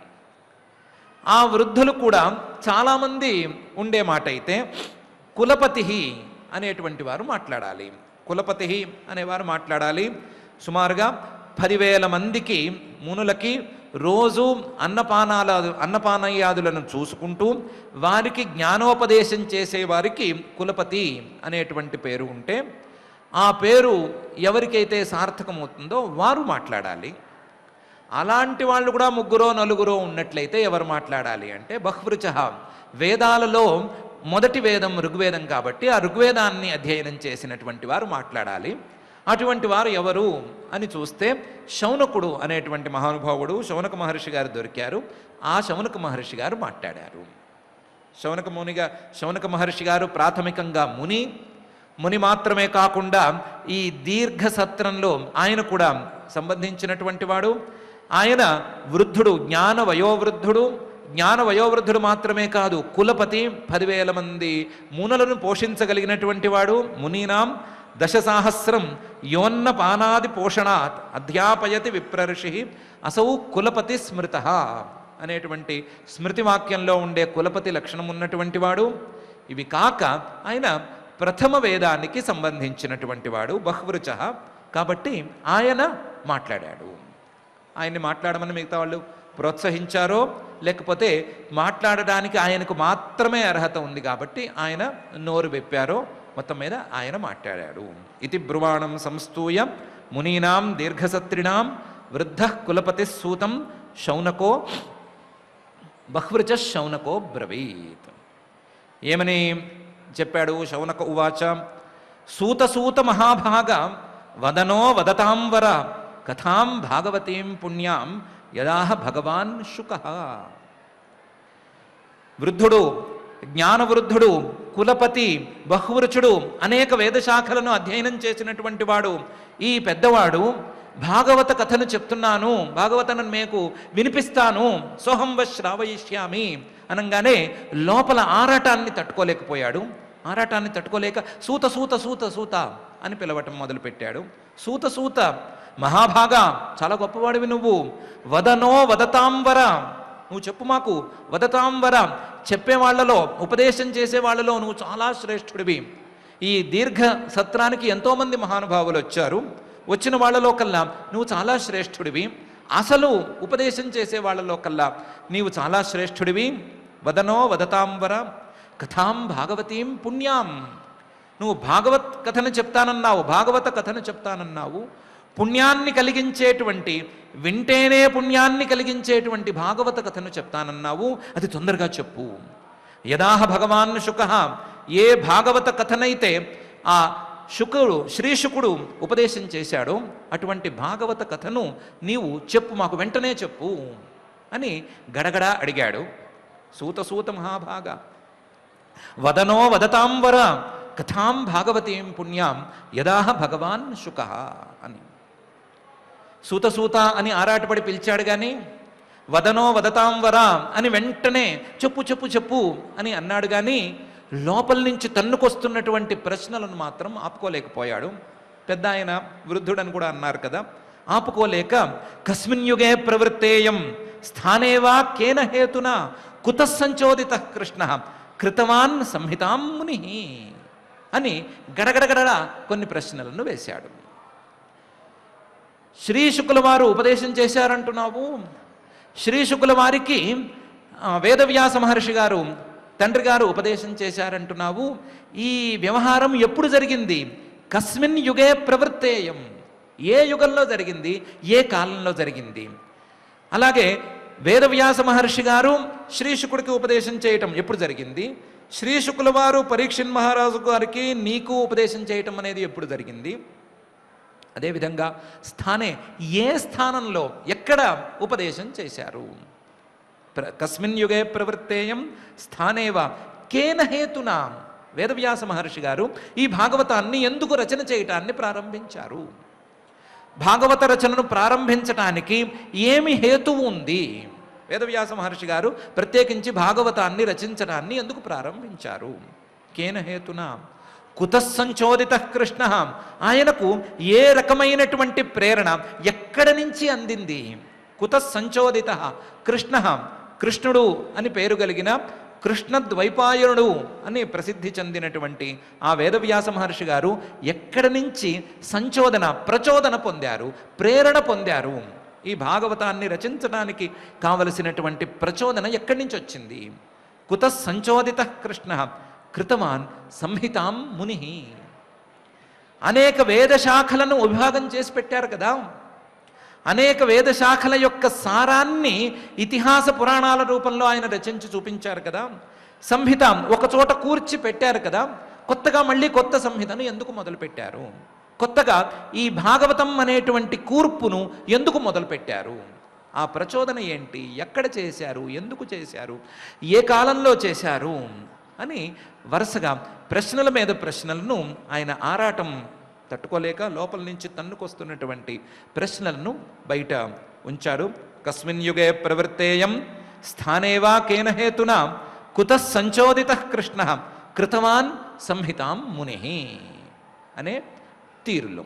ఆ వృద్ధులు కూడా చాలామంది ఉండే మాట అయితే కులపతి అనేటువంటి వారు మాట్లాడాలి కులపతి అనేవారు మాట్లాడాలి సుమారుగా పదివేల మందికి మునులకి రోజు అన్నపానాల అన్నపానయాదులను చూసుకుంటూ వారికి జ్ఞానోపదేశం చేసేవారికి కులపతి అనేటువంటి పేరు ఉంటే ఆ పేరు ఎవరికైతే సార్థకమవుతుందో వారు మాట్లాడాలి అలాంటి వాళ్ళు కూడా ముగ్గురో నలుగురో ఉన్నట్లయితే ఎవరు మాట్లాడాలి అంటే బహ్వృచ వేదాలలో మొదటి వేదం ఋగ్వేదం కాబట్టి ఆ ఋగ్వేదాన్ని అధ్యయనం చేసినటువంటి వారు మాట్లాడాలి అటువంటి వారు ఎవరు అని చూస్తే శౌనకుడు అనేటువంటి మహానుభావుడు శౌనక మహర్షి గారు దొరికారు ఆ శౌనక మహర్షి గారు మాట్లాడారు శౌనక మునిగా శౌనక మహర్షి గారు ప్రాథమికంగా ముని ముని మాత్రమే కాకుండా ఈ దీర్ఘ సత్రంలో ఆయన కూడా సంబంధించినటువంటి వాడు ఆయన వృద్ధుడు జ్ఞాన వయోవృద్ధుడు జ్ఞాన వయోవృద్ధుడు మాత్రమే కాదు కులపతి పదివేల మంది మూనలను పోషించగలిగినటువంటి వాడు మునీనాం దశసాహస్రం యోన్న పానాది పోషణాత్ అధ్యాపయతి విప్రఋషి అసౌ కులపతి స్మృత అనేటువంటి స్మృతి వాక్యంలో ఉండే కులపతి లక్షణం ఉన్నటువంటి వాడు ఇవి కాక ఆయన ప్రథమ వేదానికి సంబంధించినటువంటి వాడు బహ్వృచ కాబట్టి ఆయన మాట్లాడాడు ఆయన్ని మాట్లాడమని మిగతా వాళ్ళు ప్రోత్సహించారో లేకపోతే మాట్లాడడానికి ఆయనకు మాత్రమే అర్హత ఉంది కాబట్టి ఆయన నోరు విప్పారో మొత్తం మీద ఆయన మాట్లాడాడు ఇది బ్రువాణం సంస్తూయ మునీనాం దీర్ఘసత్రిణాం వృద్ధ కులపతి సూతం శౌనకో బహ్వృచ శౌనకో బ్రవీత్ ఏమని చెప్పాడు శౌనక ఉవాచ సూత సూత మహాభాగ వదనో వదతాంవర కథాం భాగవతీం పుణ్యాం యదాహ భగవాన్ శుక వృద్ధుడు జ్ఞానవృద్ధుడు కులపతి బహువృచుడు అనేక వేదశాఖలను అధ్యయనం చేసినటువంటి వాడు ఈ పెద్దవాడు భాగవత కథను చెప్తున్నాను భాగవతను మీకు వినిపిస్తాను సోహం శ్రావయిష్యామి అనగానే లోపల ఆరాటాన్ని తట్టుకోలేకపోయాడు ఆరాటాన్ని తట్టుకోలేక సూత సూత సూత సూత అని పిలవటం మొదలుపెట్టాడు సూత సూత మహాభాగా చాలా గొప్పవాడివి నువ్వు వదనో వదతాంబర నువ్వు చెప్పు మాకు వదతాంబర చెప్పే వాళ్ళలో ఉపదేశం చేసే వాళ్ళలో నువ్వు చాలా శ్రేష్ఠుడివి ఈ దీర్ఘ సత్రానికి ఎంతోమంది మహానుభావులు వచ్చారు వచ్చిన వాళ్ళలో కల్లా నువ్వు చాలా శ్రేష్ఠుడివి అసలు ఉపదేశం చేసే వాళ్ళలో కల్లా నీవు చాలా శ్రేష్ఠుడివి వదనో వదతాంబర కథాం భాగవతీం పుణ్యాం నువ్వు భాగవత్ కథను చెప్తానన్నావు భాగవత కథను చెప్తానన్నావు పుణ్యాన్ని కలిగించేటువంటి వింటేనే పుణ్యాన్ని కలిగించేటువంటి భాగవత కథను చెప్తానన్నావు అది తొందరగా చెప్పు యదాహ భగవాన్ శుక ఏ భాగవత కథనైతే ఆ శుకుడు శ్రీశుకుడు ఉపదేశం చేశాడో అటువంటి భాగవత కథను నీవు చెప్పు మాకు వెంటనే చెప్పు అని గడగడ అడిగాడు సూత సూత మహాభాగ వదనో వదతాంబర కథాం భాగవతీం పుణ్యాం యదాహ భగవాన్ శుక అని సూత సూత అని ఆరాటపడి పిలిచాడు కానీ వదనో వదతాంవర అని వెంటనే చెప్పు చెప్పు చెప్పు అని అన్నాడు కానీ లోపల నుంచి తన్నుకొస్తున్నటువంటి ప్రశ్నలను మాత్రం ఆపుకోలేకపోయాడు పెద్ద ఆయన వృద్ధుడని కూడా అన్నారు కదా ఆపుకోలేక కస్మిన్ యుగే ప్రవృత్తేయం స్థానేవా కేన హేతున కుత సంచోదిత కృష్ణ కృతవాన్ సంహితాం ముని అని గడగడగడడ కొన్ని ప్రశ్నలను వేశాడు శ్రీ శుకుల వారు ఉపదేశం చేశారంటున్నావు శ్రీ శుకుల వారికి ఆ, వేదవ్యాస మహర్షి గారు తండ్రి గారు ఉపదేశం చేశారంటున్నావు ఈ వ్యవహారం ఎప్పుడు జరిగింది కస్మిన్ యుగే ప్రవృత్తేయం ఏ యుగంలో జరిగింది ఏ కాలంలో జరిగింది అలాగే వేదవ్యాస మహర్షి గారు శ్రీశుకుడికి ఉపదేశం చేయటం ఎప్పుడు జరిగింది శ్రీశుకుల వారు పరీక్షణ్ మహారాజు గారికి నీకు ఉపదేశం చేయటం అనేది ఎప్పుడు జరిగింది అదేవిధంగా స్థానే ఏ స్థానంలో ఎక్కడ ఉపదేశం చేశారు ప్ర- కస్మిన్ యుగే ప్రవృత్తేయం స్థానేవ కేన హేతునా వేదవ్యాస మహర్షి గారు ఈ భాగవతాన్ని ఎందుకు రచన చేయటాన్ని ప్రారంభించారు భాగవత రచనను ప్రారంభించటానికి ఏమి హేతువు ఉంది వేదవ్యాస మహర్షి గారు ప్రత్యేకించి భాగవతాన్ని రచించడాన్ని ఎందుకు ప్రారంభించారు కేన హేతున కుతస్సంచోదిత కృష్ణ ఆయనకు ఏ రకమైనటువంటి ప్రేరణ ఎక్కడి నుంచి అందింది కుతస్సంచోదిత కృష్ణ కృష్ణుడు అని పేరు కలిగిన కృష్ణద్వైపాయనుడు అని ప్రసిద్ధి చెందినటువంటి ఆ వేదవ్యాస మహర్షి గారు ఎక్కడి నుంచి సంచోదన ప్రచోదన పొందారు ప్రేరణ పొందారు ఈ భాగవతాన్ని రచించడానికి కావలసినటువంటి ప్రచోదన ఎక్కడి నుంచి వచ్చింది కుత సంచోదిత కృష్ణ కృతవాన్ సంహితాం ముని అనేక వేద శాఖలను విభాగం చేసి పెట్టారు కదా అనేక వేద శాఖల యొక్క సారాన్ని ఇతిహాస పురాణాల రూపంలో ఆయన రచించి చూపించారు కదా సంహిత ఒక చోట కూర్చి పెట్టారు కదా కొత్తగా మళ్ళీ కొత్త సంహితను ఎందుకు మొదలు పెట్టారు కొత్తగా ఈ భాగవతం అనేటువంటి కూర్పును ఎందుకు మొదలు పెట్టారు ఆ ప్రచోదన ఏంటి ఎక్కడ చేశారు ఎందుకు చేశారు ఏ కాలంలో చేశారు అని వరుసగా ప్రశ్నల మీద ప్రశ్నలను ఆయన ఆరాటం తట్టుకోలేక లోపల నుంచి తన్నుకొస్తున్నటువంటి ప్రశ్నలను బయట ఉంచారు కస్మిన్ యుగే ప్రవృత్తేయం స్థానేవా కేన హేతున కుత సంచోదిత కృష్ణ కృతవాన్ సంహితాం ముని అనే తీరులో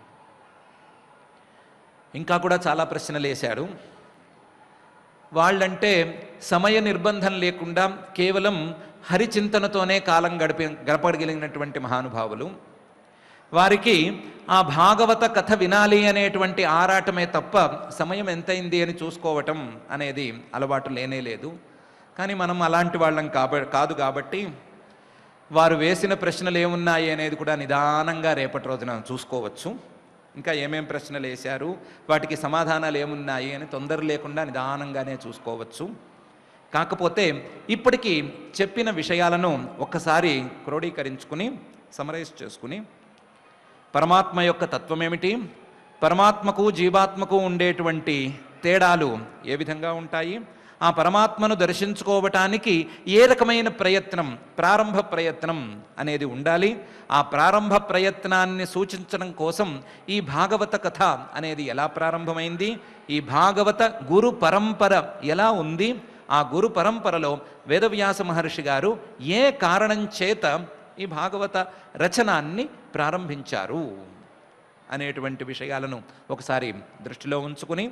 ఇంకా కూడా చాలా ప్రశ్నలు వేశాడు వాళ్ళంటే సమయ నిర్బంధం లేకుండా కేవలం హరిచింతనతోనే కాలం గడిపి గడపగలిగినటువంటి మహానుభావులు వారికి ఆ భాగవత కథ వినాలి అనేటువంటి ఆరాటమే తప్ప సమయం ఎంతైంది అని చూసుకోవటం అనేది అలవాటు లేనే లేదు కానీ మనం అలాంటి వాళ్ళం కాబ కాదు కాబట్టి వారు వేసిన ప్రశ్నలు ఏమున్నాయి అనేది కూడా నిదానంగా రేపటి రోజున చూసుకోవచ్చు ఇంకా ఏమేం ప్రశ్నలు వేశారు వాటికి సమాధానాలు ఏమున్నాయి అని తొందర లేకుండా నిదానంగానే చూసుకోవచ్చు కాకపోతే ఇప్పటికీ చెప్పిన విషయాలను ఒక్కసారి క్రోడీకరించుకుని సమరైజ్ చేసుకుని పరమాత్మ యొక్క తత్వం ఏమిటి పరమాత్మకు జీవాత్మకు ఉండేటువంటి తేడాలు ఏ విధంగా ఉంటాయి ఆ పరమాత్మను దర్శించుకోవటానికి ఏ రకమైన ప్రయత్నం ప్రారంభ ప్రయత్నం అనేది ఉండాలి ఆ ప్రారంభ ప్రయత్నాన్ని సూచించడం కోసం ఈ భాగవత కథ అనేది ఎలా ప్రారంభమైంది ఈ భాగవత గురు పరంపర ఎలా ఉంది ఆ గురు పరంపరలో వేదవ్యాస మహర్షి గారు ఏ కారణం చేత ఈ భాగవత రచనాన్ని ప్రారంభించారు అనేటువంటి విషయాలను ఒకసారి దృష్టిలో ఉంచుకుని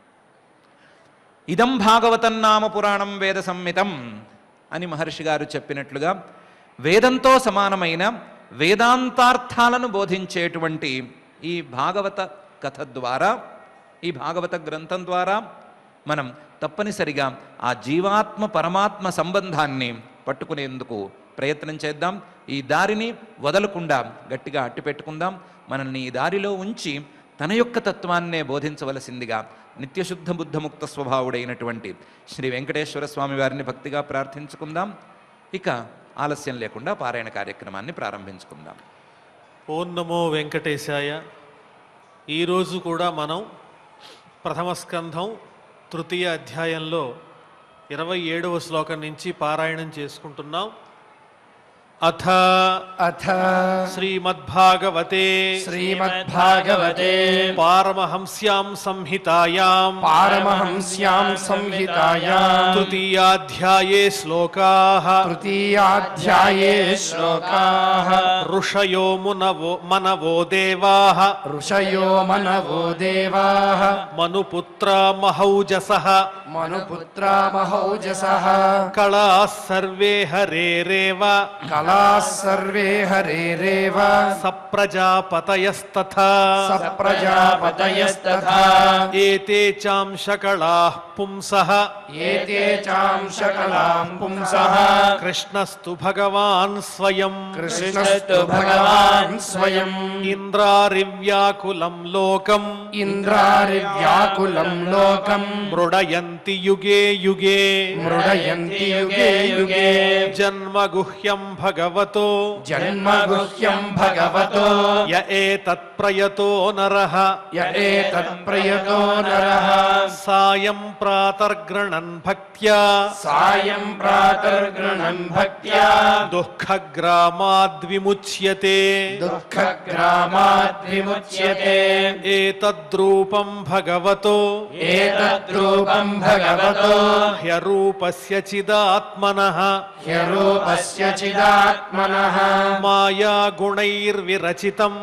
ఇదం భాగవతం నామ పురాణం వేద సంహితం అని మహర్షి గారు చెప్పినట్లుగా వేదంతో సమానమైన వేదాంతార్థాలను బోధించేటువంటి ఈ భాగవత కథ ద్వారా ఈ భాగవత గ్రంథం ద్వారా మనం తప్పనిసరిగా ఆ జీవాత్మ పరమాత్మ సంబంధాన్ని పట్టుకునేందుకు ప్రయత్నం చేద్దాం ఈ దారిని వదలకుండా గట్టిగా అట్టిపెట్టుకుందాం మనల్ని ఈ దారిలో ఉంచి తన యొక్క తత్వాన్నే బోధించవలసిందిగా నిత్యశుద్ధ బుద్ధముక్త స్వభావుడైనటువంటి శ్రీ వెంకటేశ్వర స్వామి వారిని భక్తిగా ప్రార్థించుకుందాం ఇక ఆలస్యం లేకుండా పారాయణ కార్యక్రమాన్ని ప్రారంభించుకుందాం ఓం నమో వెంకటేశాయ ఈరోజు కూడా మనం ప్రథమ స్కంధం తృతీయ అధ్యాయంలో ఇరవై ఏడవ శ్లోకం నుంచి పారాయణం చేసుకుంటున్నాం అథ అథ శ్రీమద్భాగవతే శ్రీమద్భాగవతే పారమహంస్యాం సంహితాయాం పారమహంస్యాం సంహితాయాం తృతీయాధ్యాయే శ్లోకాః తృతీయాధ్యాయే శ్లోకాः ఋషయో మునవో మనవో దేవాः ఋషయో మనవో దేవాः మనుపుత్ర మహౌజసః మనుపుత్రా మహౌజసः కళాः సర్వే హరేరేవ కళాः సర్వే హరేరేవ సప్రజాపతయస్తథా సప్రజాపతయస్తథా ఏతే చాంశకళాः పుంసః ఏతే చాంశకలాం పుంసః కృష్ణస్తు భగవాన్ స్వయం కృష్ణస్తు భగవాన్ స్వయం ఇంద్రారివ్యాకులం లోకం ఇంద్రారివ్యాకులం లోకం మృడయంతి యుగే యుగే మృడయంతి యుగే యుగే జన్మగుహ్యం భగవతో జన్మగుహ్యం భగవతో య ఏతత్ప్రయతో నరః య ఏతత్ప్రయతో నరః సాయం ప్రాతర్గణన్ భక్త్యా సాయం ప్రాతర్గృణన్ భక్త్యా దుఃఖగ్రామాద్విముచ్యతే దుఃఖగ్రామాద్ విముచ్యతే ఏతద్రూపం భగవతో ఏతద్రూపం భగవతో హ్యరూపస్య చిదాత్మనః హ్యరూపస్య చిదాత్మనః మాయాగుణైర్విరచితం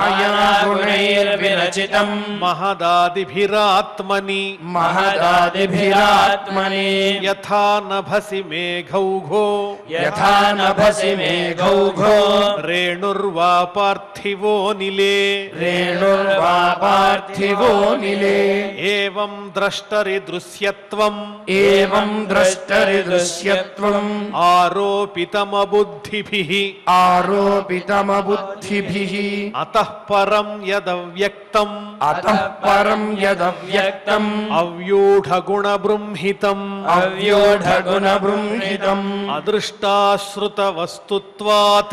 మాయాగుణైర్విరచితం మహదాదిభిరాత్మని महदादिभिरात्मनि యథా నభసి మేఘౌఘో यथा नभसि मेघौघो రేణుర్వా పార్థివో నిలే रेणुर्वा पार्थिवो निले ఏవం ద్రష్టరి దృశ్యత్వం एवं द्रष्टरिदृश्यत्वम् ఆరోపితమబుద్ధిభిః आरोपितमबुद्धिभिः అతః పరం యదవ్యక్తం अतः परम् यदव्यक्तम् అవ్యూఢగుణబృంహితం अव्योढगुणबृंहितम् అదృష్టాశ్రుతవస్తుత్వాత్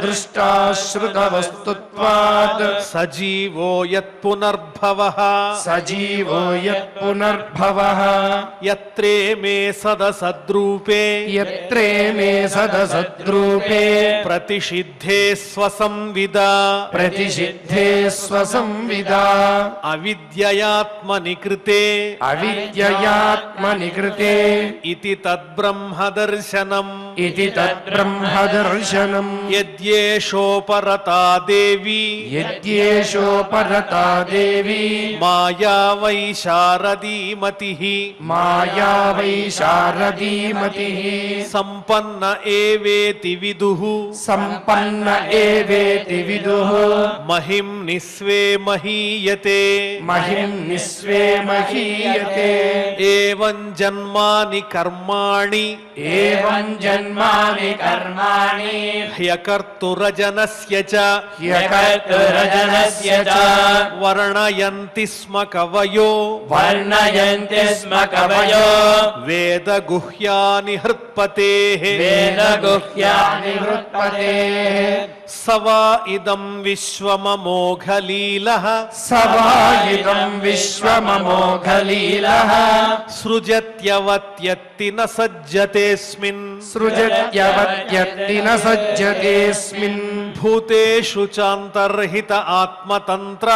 अदृष्टाश्रुतवस्तुत्वात् సజీవో యత్పునర్భవః सजीवो यत्पुनर्भवः యత్రే మే సదసద్రూపే यत्रे मे सदसद्रूपे ప్రతిషిద్ధే స్వసంవిద प्रतिषिद्धे स्वसंविदा అవిద్యయాత్మని కృతే अविद्ययात्मनि कृते ఇది తద్బ్రహ్మదర్శనం इति तद्ब्रह्मदर्शनम् యద్యేషోపరతా దేవి यद्येषो परता देवी మాయా వైశారదీమతి माया वै शारदीमतिः సంపన్న ఏవేతి విదుః सम्पन्न एवेति विदुः మహిం నిస్వే మహీయతే महिम् निस्वे महीयते ఏవం జన్మాని కర్మాణి एवम् जन्मानि कर्माणि హ్యకర్తురజనస్య చ ह्यकर्तुरजनस्य च వర్ణయంతి స్మ కవయో वर्णयन्ति स्म कवयो వేద గుహ్యాని హృత్పతే वेदगुह्यानि हृत्पतेः సవా ఇదం విశ్వమమోఘలీల स वा इदम् विश्वममोघलीलः సృజత్యవత్యత్తి న సజ్జతేస్మిన్ सृजत्यवत्यत्ति न सज्जतेऽस्मिन् భూతేషు చాంతర్హిత ఆత్మతంత్ర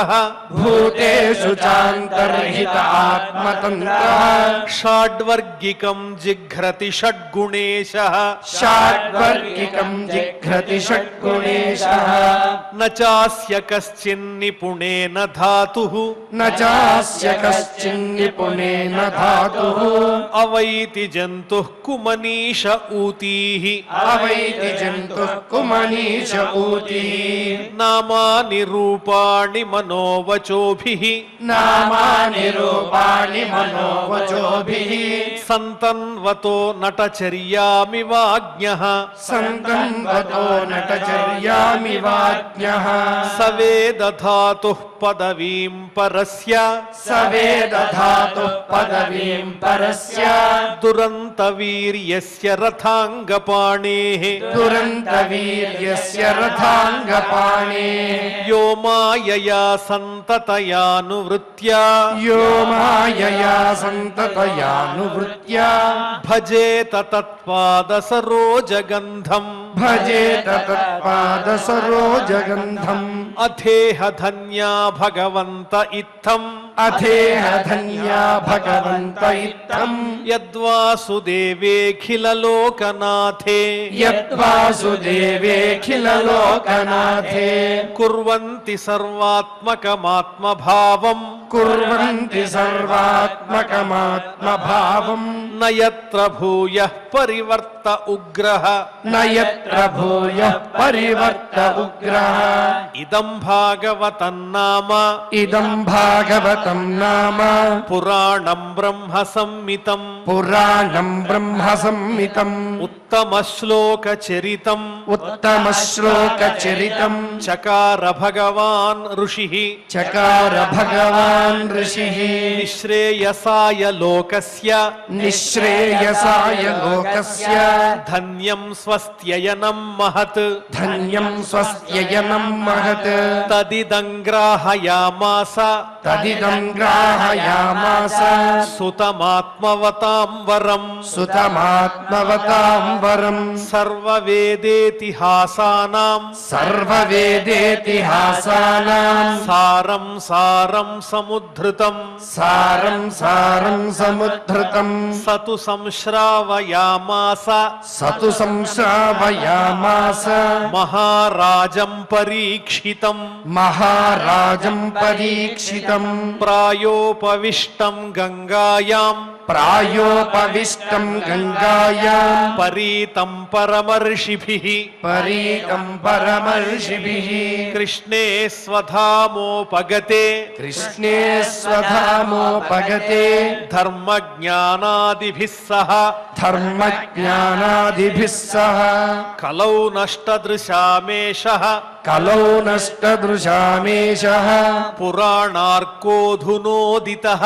भूतेषु चान्तर्हित आत्मतन्त्रः షాడ్వర్గికం జిఘ్రతి షడ్గుణేశ षाड्वर्गिकम् जिघ्रति षट्गुणेशः न चास्य कश्चिन्निपुणेन धातुः न चास्य कश्चिन्निपुणेन धातुः अवैति जन्तुः कुमनीष ऊतीः अवैति जन्तुः कुमनीश ऊतिः नामानि रूपाणि मनोवचोभिः नामानि रूपाणि मनोवचोभिः सन्तन्वतो नटचर्यामिवाज्ञः सन्तन्वतो नटचर्यामि वाज्ञः स वेदधातुः पदवीम् परस्य स वेदधातुः पदवीम् परस्य दुरन्तवीर्यस्य रथाङ्गपाणेः दुरन्तवीर्यस्य रथाङ्गपाणे यो मायया सन्ततयानुवृत्त्या यो मायया सन्ततयानुवृत्या भजेत तत्पादसरोजगन्धम् भजेत तत्पादसरोजगन्धम् अथेह धन्या भगवन्त इत्थम् अथेह धन्या भगवन्त इत्थम् यद्वासुदेवेऽखिललोकनाथे यद्वासुदेवेऽखिललोकनाथे कुर्वन्ति सर्वात्मकमात्मभावम् कुर्वन्ति सर्वात्मकमात्मभावम् न यत्र भूयः परिवर्त उग्रः न यत्र भूयः परिवर्त उग्रः इदम् भागवतन्नाम इदम् भागवतम् नाम पुराणम् ब्रह्म संमितम् पुराणम् ब्रह्म संहितम् उत्तमश्लोकचरितम् उत्तमश्लोकचरितम् चकार भगवान् ऋषिः चकार भगवान् ऋषिः निःश्रेयसाय लोकस्य निःश्रेयसाय लोकस्य धन्यम् स्वस्त्ययनम् महत् धन्यम् स्वस्त्ययनम् महत् तदिदङ्ग्राहयामास तदिदम् ग्राहयामास सुतमात्मवताम् वरम् सुतमात्मवताम् वरम् सर्ववेदेतिहासानाम् सर्ववेदेतिहासानाम् सारम् सारम् समुद्धृतम् सारम् सारम् समुद्धृतम् स तु संश्रावयामास स तु संश्रावयामास महाराजम् परीक्षितम् महाराजम् परीक्षितम् प्रायोपविष्टम् गङ्गायाम् प्रायोपविष्टम् गङ्गायाम् परीतम् परमर्षिभिः परीतम् परमर्षिभिः कृष्णे स्वधामोपगते कृष्णे स्वधामोपगते धर्मज्ञानादिभिः सह धर्मज्ञानादिभिः सह कलौ नष्टदृशामेषः కలౌ నష్టదృశామేషః పురాణార్కోధునోదితః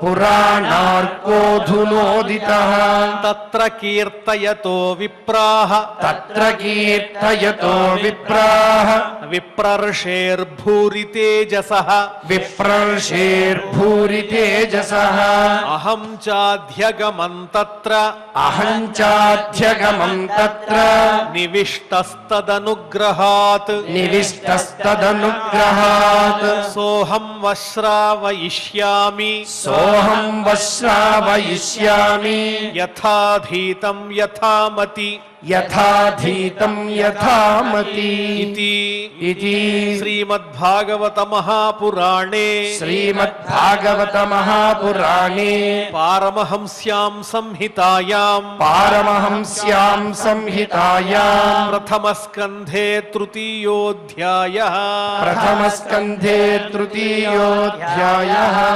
పురాణార్కోధునోదితः తత్ర కీర్తయతో విప్రాః తత్ర కీర్తయతో విప్రాः విప్రర్షేర్భూరి తేజసః విప్రర్షేర్భూరి తేజసः అహం చాధ్యగమం తత్ర అహం చాధ్యగమం తత్ర నివిష్టస్తదనుగ్రహాత్ నివిష్టస్తదనుగ్రహాత్ సోహం వశ్రావయిష్యామి సోహం వశ్రావయిష్యామి యథాధీతం యథామతి యథాధీతం యథామతి ఇతి ఇది శ్రీమద్భాగవత మహాపురాణే శ్రీమద్భాగవత మహాపురాణే పారమహంస్యాం సంహితాయాం పారమహంస్యాం సంహితాయాం ప్రథమస్కంధే తృతీయోధ్యాయ ప్రథమస్కంధే తృతీయోధ్యాయ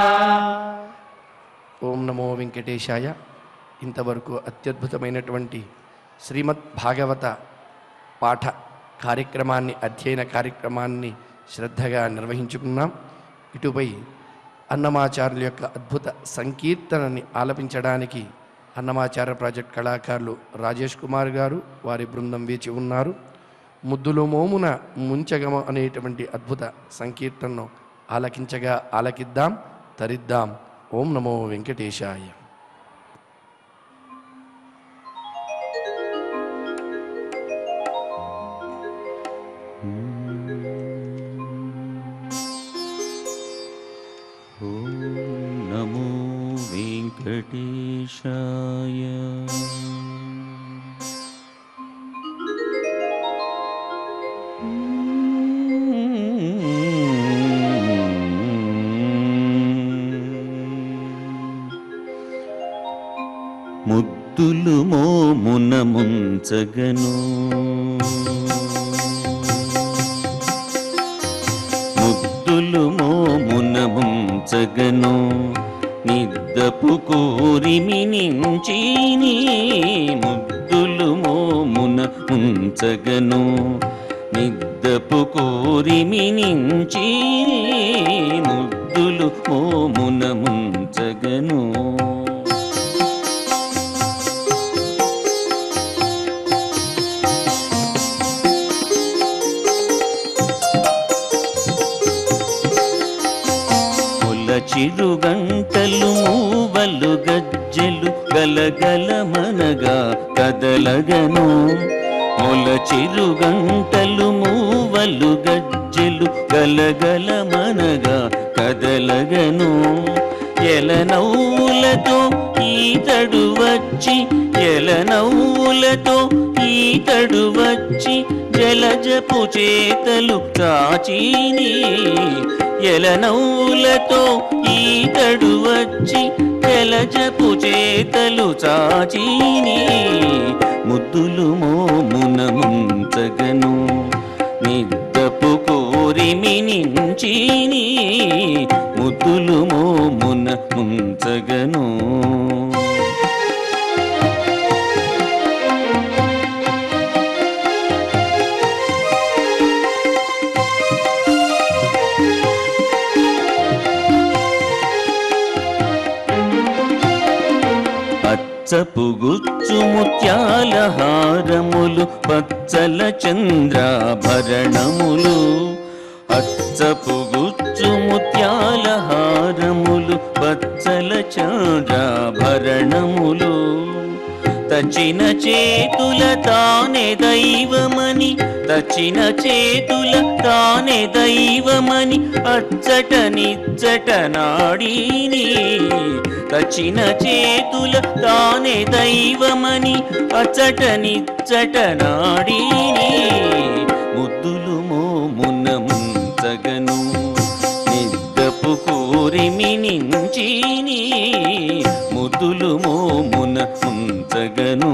ఓం నమో వెంకటేశాయ ఇంతవరకు అత్యద్భుతమైనటువంటి శ్రీమద్ భాగవత పాఠ కార్యక్రమాన్ని అధ్యయన కార్యక్రమాన్ని శ్రద్ధగా నిర్వహించుకున్నాం ఇటుపై అన్నమాచార్యుల యొక్క అద్భుత సంకీర్తనని ఆలపించడానికి అన్నమాచార్య ప్రాజెక్ట్ కళాకారులు రాజేష్ కుమార్ గారు వారి బృందం వేచి ఉన్నారు ముద్దులు మోమున ముంచగమ అనేటువంటి అద్భుత సంకీర్తనను ఆలకించగా ఆలకిద్దాం తరిద్దాం ఓం నమో వెంకటేశాయ ॐ नमो वेङ्कटेशाय ముద్దులు మోమున ముంచగను ముద్దులు మోమున ముంచగను నిద్దపు కోరిమి నుంచి ముద్దులు మోమున ముంచగను నిద్దపు కోరిమి నుంచి ముద్దులు మోమున ముంచగను పొల చిరుగంటలు మూవలు గజ్జెలు గలగలమనగా కదలగను మొల చిరుగంటలు మూవలు గజ్జెలు గలగలమనగా కదలగను ఎలనౌలతో ఈతడు వచ్చి ఎలనౌలతో ఈతడు వచ్చి జలజపు చేతలు చాచీని ఎలనౌలతో ఈతడు వచ్చి జలజపు చేతలు చాచీని ముద్దులు మోమున ముంచగను నిద్దపు కోరిమి నించిని ముద్దులు మోమున ముంచగను పచ్చపు గుచ్చు ముత్యాల హారములు పచ్చల చంద్రాభరణములు అచ్చపు గుచ్చు ముత్యాల హారములు పచ్చల చంద్రాభరణములు తచిన చేతుల తానే దైవమని తచిన చేతుల తానే దైవమని అచ్చట నిచ్చట నాడీని తచిన చేతుల తానే దైవమని అచ్చట నిచ్చట నాడీని ముద్దులు మోమున ముంచగను నిద్దపు కోరిమి నించిని ముద్దులు మోమున ముంచగను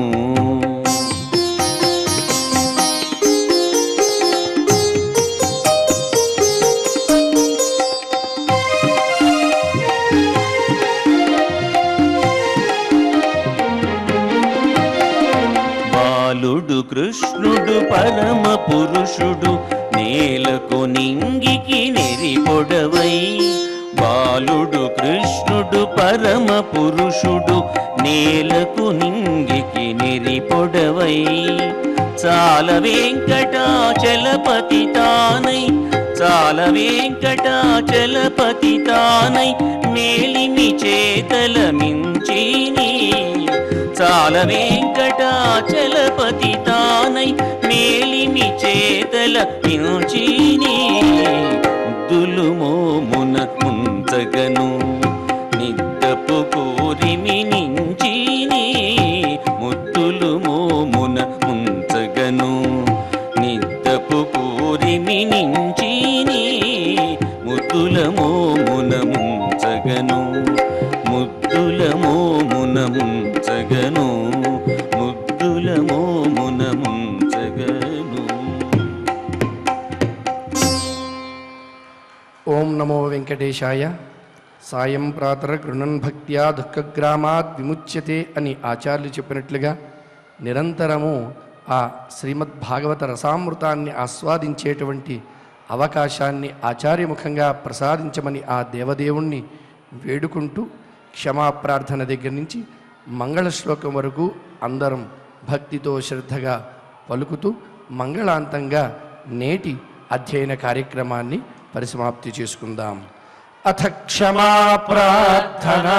బాలుడు కృష్ణుడు పరమ పురుషుడు నేలకు నింగికి నెరిపొడవై బాలుడు కృష్ణుడు పరమ పురుషుడు నేలకు నింగికి నెరిపొడవై చాల వెంకటాచలపతి తానై చాల వెంకటాచలపతి తానై మేలిమి చేతల మించిని చాల వెంకటాచలపతి తానై మేలిమి చేతల మించిని ముద్దులు మోమున ముంచగను నిద్దపు కోరిమి నించిని ముద్దులు మోమున ముంచగను నిద్దపు కోరిమి నించిని ముద్దుల మోమున ముంచగను ముద్దుల మోమున ముంచగను ముద్దుల మోమున ముంచగను ఓం నమో వెంకటేశాయ సాయం ప్రాతర గృణన్ భక్త్యా దుఃఖగ్రామాత్ విముచ్యతే అని ఆచార్యులు చెప్పినట్లుగా నిరంతరము ఆ శ్రీమద్ భాగవత రసామృతాన్ని ఆస్వాదించేటువంటి అవకాశాన్ని ఆచార్యముఖంగా ప్రసాదించమని ఆ దేవదేవుణ్ణి వేడుకుంటూ క్షమాప్రార్థన దగ్గర నుంచి మంగళ శ్లోకం వరకు అందరం భక్తితో శ్రద్ధగా పలుకుతూ మంగళాంతంగా నేటి అధ్యయన కార్యక్రమాన్ని పరిసమాప్తి చేసుకుందాం అథ క్షమా ప్రార్థనా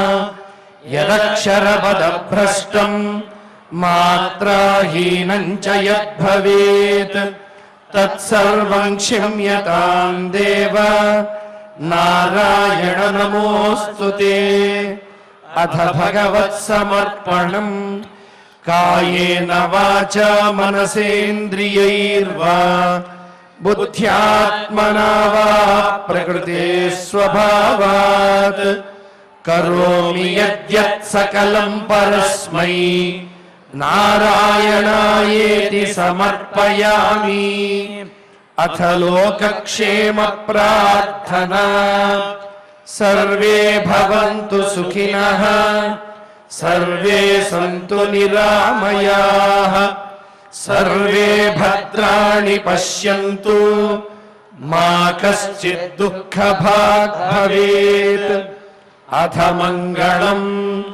యదక్షరపదభ్రష్టం మాత్రాహీనం చ యద్భవేత్ తత్సర్వం క్షమ్యతాం దేవ నారాయణ నమోऽस्तु ते అథ భగవత్సమర్పణం కాయేన వాచా మనసేంద్రియైర్వా బుద్ధ్యాత్మనా వా ప్రకృతే స్వభావాత్ కరోమి యద్యత్ సకలం పరస్మై నారాయణాయేతి సమర్పయామి అథ లోకక్షేమ ప్రార్థనా సర్వే భవంతు సుఖినః సర్వే సంతు నిరామయాః సర్వే భద్రాణి పశ్యంతు మా కశ్చిత్ దుఃఖభాగ్ భవేత్ అథ మంగళం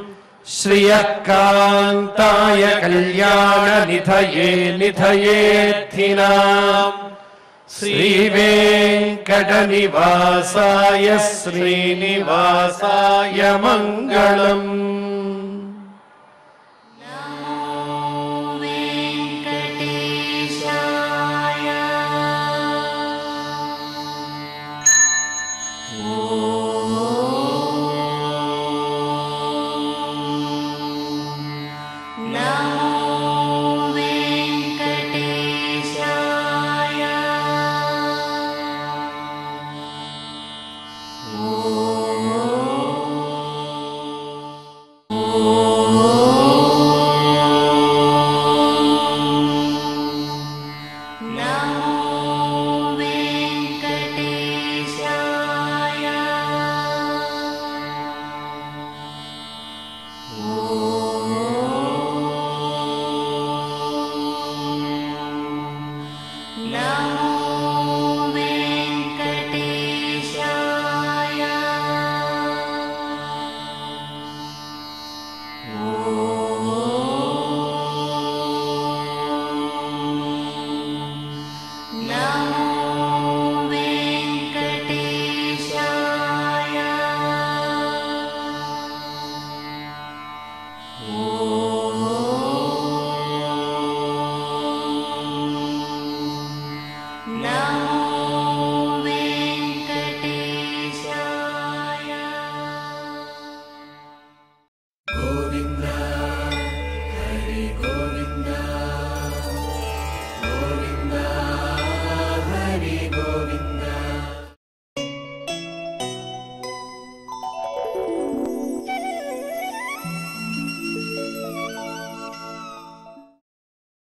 శ్రియకాంతాయ కళ్యాణ నిధయే నిధయేర్థినాం శ్రీవేంకటనివాసాయ శ్రీనివాసాయ మంగళం